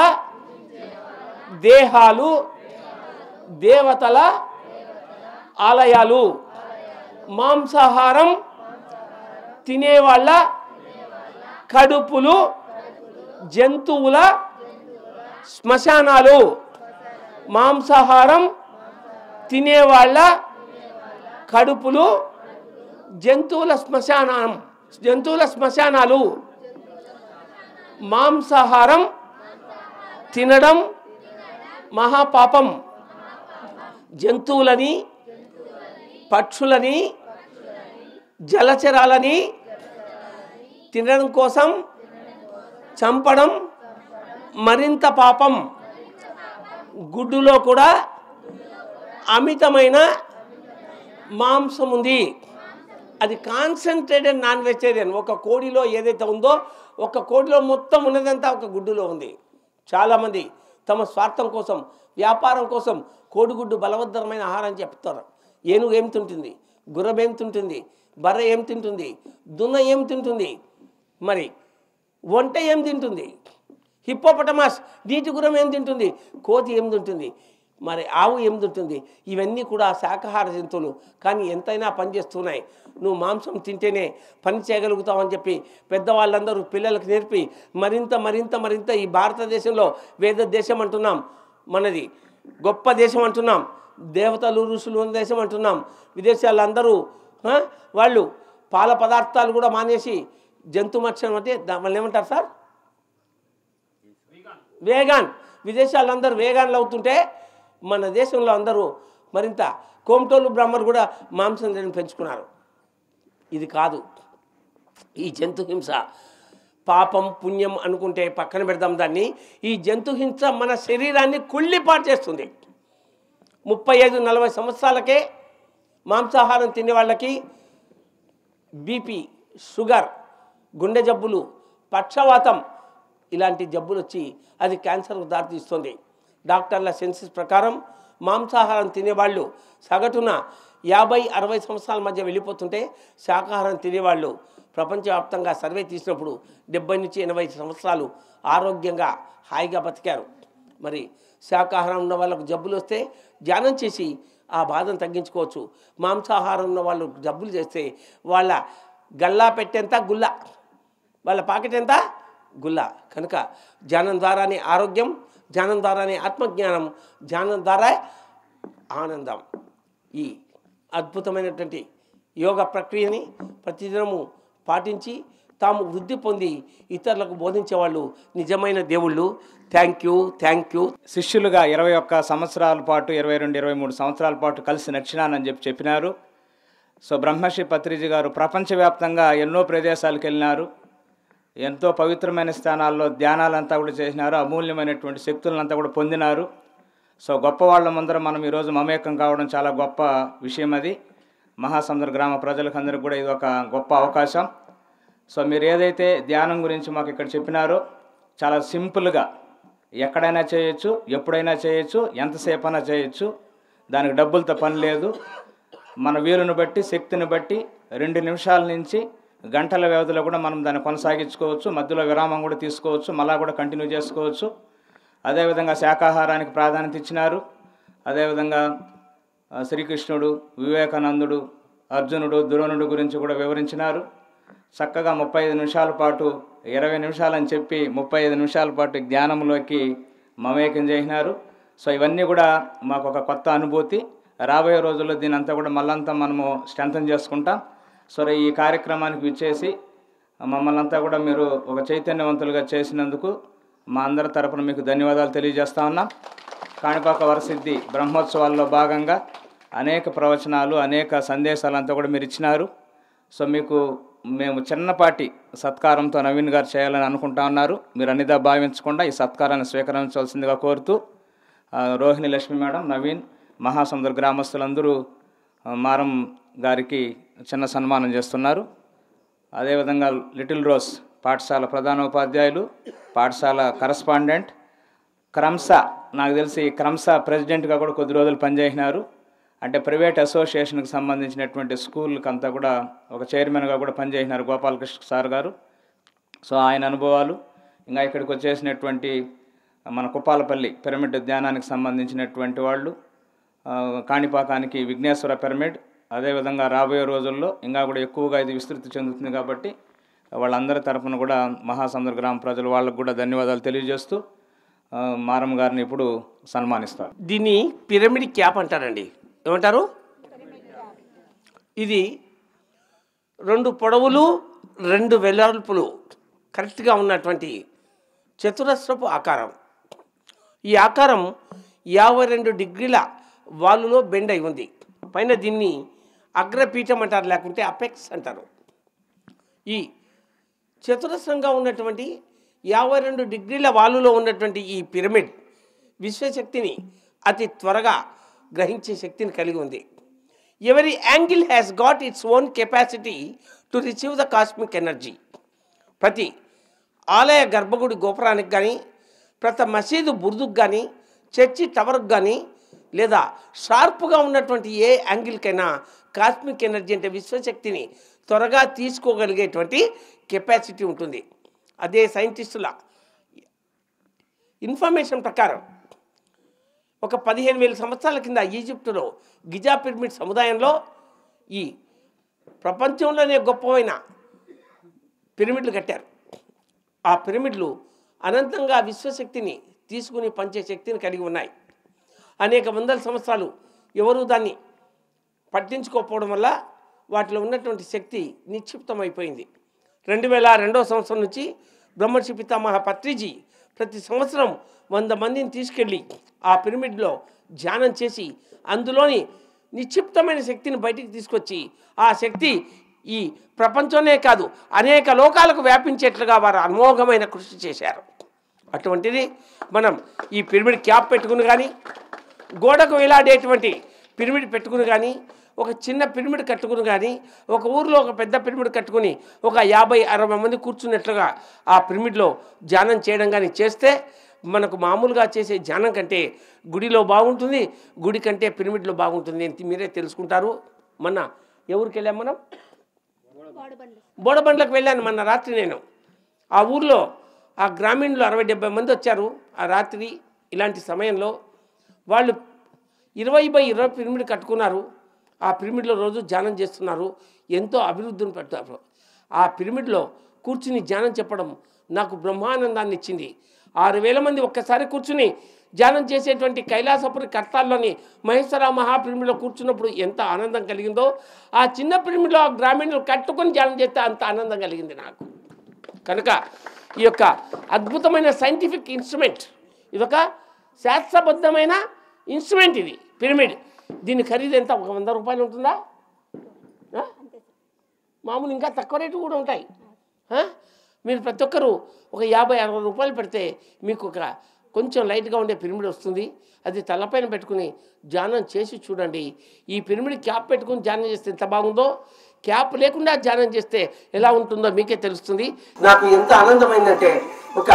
దేహాలు దేవతల ఆలయాలు మాంసాహారం తినేవాళ్ళ కడుపులు జంతువుల శ్మశానాలు మాంసాహారం తినేవాళ్ళ కడుపులు జంతువుల శ్మశానం జంతువుల శ్మశానాలు మాంసాహారం తినడం మహాపాపం జంతువులని పక్షులని జలచరాలని తినడం కోసం చంపడం మరింత పాపం గుడ్డులో కూడా అమితమైన మాంసం ఉంది అది కాన్సన్ట్రేటెడ్ నాన్ వెజిటేరియన్ ఒక కోడిలో ఏదైతే ఉందో ఒక కోడిలో మొత్తం ఉన్నదంతా ఒక గుడ్డులో ఉంది చాలామంది తమ స్వార్థం కోసం వ్యాపారం కోసం కోడిగుడ్డు బలవత్తరమైన ఆహారం చెప్తారు ఏనుగు ఏం తింటుంది గుర్రం ఏం తింటుంది బర్రె ఏం తింటుంది దున్న ఏం తింటుంది మరి వంట ఏం తింటుంది హిప్పోపటమాస్ నీటి గురం ఏం తింటుంది కోతి ఏం తింటుంది మరి ఆవు ఏం తింటుంది ఇవన్నీ కూడా శాకాహార జంతువులు కానీ ఎంతైనా పనిచేస్తున్నాయి నువ్వు మాంసం తింటేనే పని చేయగలుగుతావని చెప్పి పెద్దవాళ్ళందరూ పిల్లలకు నేర్పి మరింత మరింత మరింత ఈ భారతదేశంలో వేద దేశం అంటున్నాం మనది గొప్ప దేశం అంటున్నాం దేవతలు ఋషులు ఉన్న దేశం అంటున్నాం విదేశాలందరూ ఆ, వాళ్ళు పాల పదార్థాలు కూడా మానేసి జంతు మత్స్యం అంటే దా- వాళ్ళు ఏమంటారు సార్ వేగాన్ విదేశాలందరూ వేగాన్లు అవుతుంటే మన దేశంలో అందరూ మరింత కోమటోలు బ్రాహ్మణులు కూడా మాంసం తినడం పెంచుకున్నారు ఇది కాదు ఈ జంతు హింస పాపం పుణ్యం అనుకుంటే పక్కన పెడదాం దాన్ని ఈ జంతు హింస మన శరీరాన్ని కుళ్ళిపాటు చేస్తుంది ముప్పై ఐదు నలభై సంవత్సరాలకే మాంసాహారం తినే వాళ్ళకి బీపీ షుగర్ గుండె జబ్బులు పక్షవాతం ఇలాంటి జబ్బులు వచ్చి అది క్యాన్సర్కు దారితీస్తుంది డాక్టర్ల సెన్సెస్ ప్రకారం మాంసాహారం తినేవాళ్ళు సగటున యాభై అరవై సంవత్సరాల మధ్య వెళ్ళిపోతుంటే శాకాహారం తినేవాళ్ళు ప్రపంచవ్యాప్తంగా సర్వే తీసినప్పుడు డెబ్బై నుంచి ఎనభై సంవత్సరాలు ఆరోగ్యంగా హాయిగా బతికారు మరి శాకాహారం ఉన్న వాళ్ళకు జబ్బులు వస్తే ధ్యానం చేసి ఆ బాధను తగ్గించుకోవచ్చు మాంసాహారం ఉన్న వాళ్ళు జబ్బులు చేస్తే వాళ్ళ గల్లా పెట్టేంత గుల్ల వాళ్ళ పాకెట్ ఎంత గుల్ల కనుక ధ్యానం ద్వారానే ఆరోగ్యం ధ్యానం ద్వారానే ఆత్మజ్ఞానం ధ్యానం ద్వారా ఆనందం ఈ అద్భుతమైనటువంటి యోగ ప్రక్రియని ప్రతిదినము పాటించి తాము వృద్ధి పొంది ఇతరులకు బోధించేవాళ్ళు నిజమైన దేవుళ్ళు థ్యాంక్ యూ థ్యాంక్ యూ శిష్యులుగా ఇరవై ఒక్క సంవత్సరాల పాటు ఇరవై రెండు ఇరవై మూడు సంవత్సరాల పాటు కలిసి నడిచినానని చెప్పి చెప్పినారు సో బ్రహ్మశ్రీ పత్రిజీ గారు ప్రపంచవ్యాప్తంగా ఎన్నో ప్రదేశాలకు వెళ్ళినారు ఎంతో పవిత్రమైన స్థానాల్లో ధ్యానాలంతా కూడా చేసినారు అమూల్యమైనటువంటి శక్తులంతా కూడా పొందినారు సో గొప్ప వాళ్ళ ముందర మనం ఈరోజు మమేకం కావడం చాలా గొప్ప విషయం అది మహాసముద్ర గ్రామ ప్రజలకు అందరికీ కూడా ఇది ఒక గొప్ప అవకాశం సో మీరు ఏదైతే ధ్యానం గురించి మాకు ఇక్కడ చెప్పినారో చాలా సింపుల్గా ఎక్కడైనా చేయొచ్చు ఎప్పుడైనా చేయొచ్చు ఎంతసేపైనా చేయొచ్చు దానికి డబ్బులతో పని లేదు మన వీలుని బట్టి శక్తిని బట్టి రెండు నిమిషాల నుంచి గంటల వ్యవధిలో కూడా మనం దాన్ని కొనసాగించుకోవచ్చు మధ్యలో విరామం కూడా తీసుకోవచ్చు మళ్ళా కూడా కంటిన్యూ చేసుకోవచ్చు అదేవిధంగా శాకాహారానికి ప్రాధాన్యత ఇచ్చినారు అదేవిధంగా ఆ, శ్రీకృష్ణుడు వివేకానందుడు అర్జునుడు ద్రోణుడు గురించి కూడా వివరించినారు చక్కగా ముప్పై ఐదు నిమిషాల పాటు ఇరవై నిమిషాలని చెప్పి ముప్పై ఐదు నిమిషాల పాటు జ్ఞానంలోకి మమేకం చేసినారు సో ఇవన్నీ కూడా మాకు ఒక కొత్త అనుభూతి రాబోయే రోజుల్లో దీని అంతా కూడా మళ్ళంతా మనము స్ట్రెంథన్ చేసుకుంటాం సో ఈ కార్యక్రమానికి విచ్చేసి మమ్మల్ని అంతా కూడా మీరు ఒక చైతన్యవంతులుగా చేసినందుకు మా అందరి తరపున మీకు ధన్యవాదాలు తెలియజేస్తా ఉన్నాం కాణిపాక వరసిద్ధి బ్రహ్మోత్సవాల్లో భాగంగా అనేక ప్రవచనాలు అనేక సందేశాలంతా కూడా మీరు ఇచ్చినారు సో మీకు మేము చిన్నపాటి సత్కారంతో నవీన్ గారు చేయాలని అనుకుంటా ఉన్నారు మీరు అన్నిదా భావించకుండా ఈ సత్కారాన్ని స్వీకరించవలసిందిగా కోరుతూ ఆ, రోహిణి లక్ష్మి మేడం నవీన్ మహాసముద్ర గ్రామస్తులందరూ ఆ, మారం గారికి చిన్న సన్మానం చేస్తున్నారు అదేవిధంగా లిటిల్ రోజ్ పాఠశాల ప్రధానోపాధ్యాయులు పాఠశాల కరస్పాండెంట్ క్రమ్స నాకు తెలిసి క్రమ్స ప్రెసిడెంట్గా కూడా కొద్ది రోజులు పనిచేసినారు అంటే ప్రైవేట్ అసోసియేషన్కి సంబంధించినటువంటి స్కూల్కి అంతా కూడా ఒక చైర్మన్గా కూడా పనిచేసినారు గోపాలకృష్ణ సార్ గారు సో ఆయన అనుభవాలు ఇంకా ఇక్కడికి వచ్చేసినటువంటి మన కుప్పాలపల్లి పిరమిడ్ ధ్యానానికి సంబంధించినటువంటి వాళ్ళు ఆ, కాణిపాకానికి విఘ్నేశ్వర పిరమిడ్ అదేవిధంగా రాబోయే రోజుల్లో ఇంకా కూడా ఎక్కువగా ఇది విస్తృతి చెందుతుంది కాబట్టి వాళ్ళందరి తరపున కూడా మహాసముద్ర గ్రామ ప్రజలు వాళ్ళకు కూడా ధన్యవాదాలు తెలియజేస్తూ ఆ, మారమ్మ గారిని ఇప్పుడు సన్మానిస్తారు దీన్ని పిరమిడ్ క్యాప్ అంటారండి ఏమంటారు ఇది రెండు పొడవులు రెండు వెడల్పులు కరెక్ట్గా ఉన్నటువంటి చతురస్రపు ఆకారం ఈ ఆకారం యాభై రెండు డిగ్రీల వాలులో బెండ్ అయి ఉంది పైన దీన్ని అగ్రపీఠం అంటారు లేకుంటే అపెక్స్ అంటారు ఈ చతురస్రంగా ఉన్నటువంటి యాభై రెండు డిగ్రీల వాలులో ఉన్నటువంటి ఈ పిరమిడ్ విశ్వశక్తిని అతి త్వరగా గ్రహించే శక్తిని కలిగి ఉంది ఎవరి angle has got its own capacity to receive the cosmic energy ప్రతి ఆలయ గర్భగుడి గోపురానికి కానీ ప్రతి మసీదు బుర్దుకు కానీ చర్చి టవర్కి కానీ లేదా షార్ప్గా ఉన్నటువంటి ఏ యాంగిల్కైనా కాస్మిక్ ఎనర్జీ అంటే విశ్వశక్తిని త్వరగా తీసుకోగలిగేటువంటి కెపాసిటీ ఉంటుంది అదే సైంటిస్టుల ఇన్ఫర్మేషన్ ప్రకారం ఒక పదిహేను వేల సంవత్సరాల కింద ఈజిప్టులో గిజా పిరమిడ్ సముదాయంలో ఈ ప్రపంచంలోనే గొప్పమైన పిరమిడ్లు కట్టారు ఆ పిరమిడ్లు అనంతంగా విశ్వశక్తిని తీసుకుని పంచే శక్తిని కలిగి ఉన్నాయి అనేక వందల సంవత్సరాలు ఎవరూ దాన్ని పట్టించుకోకపోవడం వల్ల వాటిలో ఉన్నటువంటి శక్తి నిక్షిప్తమైపోయింది రెండు వేల రెండో సంవత్సరం నుంచి బ్రహ్మర్షి పితామహ పత్రిజీ ప్రతి సంవత్సరం వంద మందిని తీసుకెళ్ళి ఆ పిరమిడ్లో ధ్యానం చేసి అందులోని నిక్షిప్తమైన శక్తిని బయటికి తీసుకొచ్చి ఆ శక్తి ఈ ప్రపంచంలో కాదు అనేక లోకాలకు వ్యాపించేట్లుగా వారు అమోఘమైన కృషి చేశారు అటువంటిది మనం ఈ పిరమిడ్ క్యాప్ పెట్టుకుని కానీ గోడకు వేలాడేటువంటి పిరమిడ్ పెట్టుకుని కానీ ఒక చిన్న పిరమిడ్ కట్టుకుని కానీ ఒక ఊరిలో ఒక పెద్ద పిరమిడ్ కట్టుకుని ఒక యాభై అరవై మంది కూర్చున్నట్లుగా ఆ పిరమిడ్లో ధ్యానం చేయడం కానీ చేస్తే మనకు మామూలుగా చేసే ధ్యానం కంటే గుడిలో బాగుంటుంది గుడి కంటే పిరమిడ్లో బాగుంటుంది అని మీరే తెలుసుకుంటారు మొన్న ఎవరికి వెళ్ళాం మనం బోడబండ్లకు వెళ్ళాను మొన్న రాత్రి నేను ఆ ఊర్లో ఆ గ్రామీణులు అరవై డెబ్బై మంది వచ్చారు ఆ రాత్రి ఇలాంటి సమయంలో వాళ్ళు ఇరవై బై ఇరవై పిరమిడ్ కట్టుకున్నారు ఆ పిరమిడ్లో రోజు ధ్యానం చేస్తున్నారు ఎంతో అభివృద్ధిని పెట్టారు ఆ పిరమిడ్లో కూర్చుని ధ్యానం చెప్పడం నాకు బ్రహ్మానందాన్ని ఇచ్చింది ఆరు వేల మంది ఒక్కసారి కూర్చుని ధ్యానం చేసేటువంటి కైలాసపురి కర్తాల్లోని మహేశ్వర మహాపిరమిడ్లో కూర్చున్నప్పుడు ఎంత ఆనందం కలిగిందో ఆ చిన్న పిరమిడ్లో ఆ గ్రామీణులు కట్టుకొని ధ్యానం చేస్తే అంత ఆనందం కలిగింది నాకు కనుక ఈ యొక్క అద్భుతమైన సైంటిఫిక్ ఇన్స్ట్రుమెంట్ ఇదొక శాస్త్రబద్ధమైన ఇన్స్ట్రుమెంట్ ఇది పిరమిడ్ దీని ఖరీదు ఎంత ఒక వంద రూపాయలు ఉంటుందా ఆ? మామూలు ఇంకా తక్కువ రేటు కూడా ఉంటాయి ఆ? మీరు ప్రతి ఒక్కరూ ఒక యాభై అరవై రూపాయలు పెడితే మీకు ఒక కొంచెం లైట్గా ఉండే పిరమిడ్ వస్తుంది అది తలపైన పెట్టుకుని ధ్యానం చేసి చూడండి ఈ పిరమిడ్ క్యాప్ పెట్టుకుని ధ్యానం చేస్తే ఎంత బాగుందో క్యాప్ లేకుండా ధ్యానం చేస్తే ఎలా ఉంటుందో మీకే తెలుస్తుంది నాకు ఎంత ఆనందమైందంటే ఒక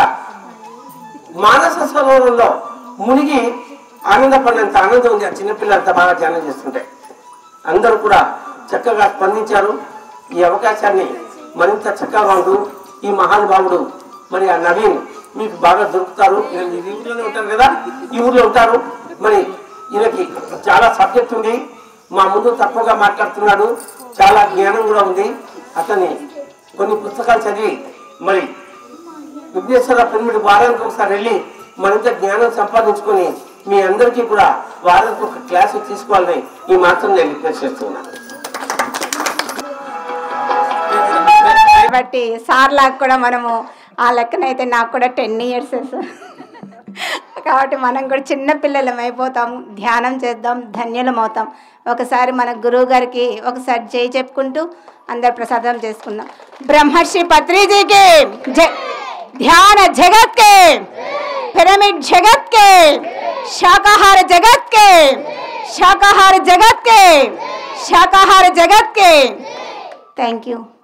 మానస సరోవరంలో మునిగి ఆనందపడినంత ఆనందం ఉంది ఆ చిన్నపిల్లలంతా బాగా ధ్యానం చేస్తుంటే అందరూ కూడా చక్కగా స్పందించారు ఈ అవకాశాన్ని మరింత చక్కగా ఉంటూ ఈ మహానుభావుడు మరి ఆ నవీన్ మీకు బాగా దొరుకుతారు ఈయన ఈ ఊర్లోనే ఉంటారు కదా ఈ ఊర్లో ఉంటారు మరి ఈయనకి చాలా సబ్జెక్ట్ ఉంది మా ముందు తక్కువగా మాట్లాడుతున్నాడు చాలా జ్ఞానం కూడా ఉంది అతన్ని కొన్ని పుస్తకాలు చదివి మరి విఘ్నేశ్వర పిరమిడ్ వారానికి ఒకసారి వెళ్ళి మరింత జ్ఞానం సంపాదించుకొని మీ అందరికీ కూడా వారానికి ఒక క్లాసు తీసుకోవాలని ఈ మాత్రం నేను రిక్వెస్ట్ చేస్తున్నాను కాబట్టి సార్ లాగా కూడా మనము ఆ లెక్కనైతే నాకు కూడా టెన్ ఇయర్స్ కాబట్టి మనం కూడా చిన్న పిల్లలం అయిపోతాం ధ్యానం చేద్దాం ధన్యులం అవుతాం ఒకసారి మన గురువు గారికి ఒకసారి జై చెప్పుకుంటూ అందరు ప్రసాదం చేసుకుందాం బ్రహ్మర్షి పత్రిజీకి జై ध्यान जगत के पिरामिड जगत के शाकाहार जगत के शाकाहार जगत के शाकाहार जगत के थैंक यू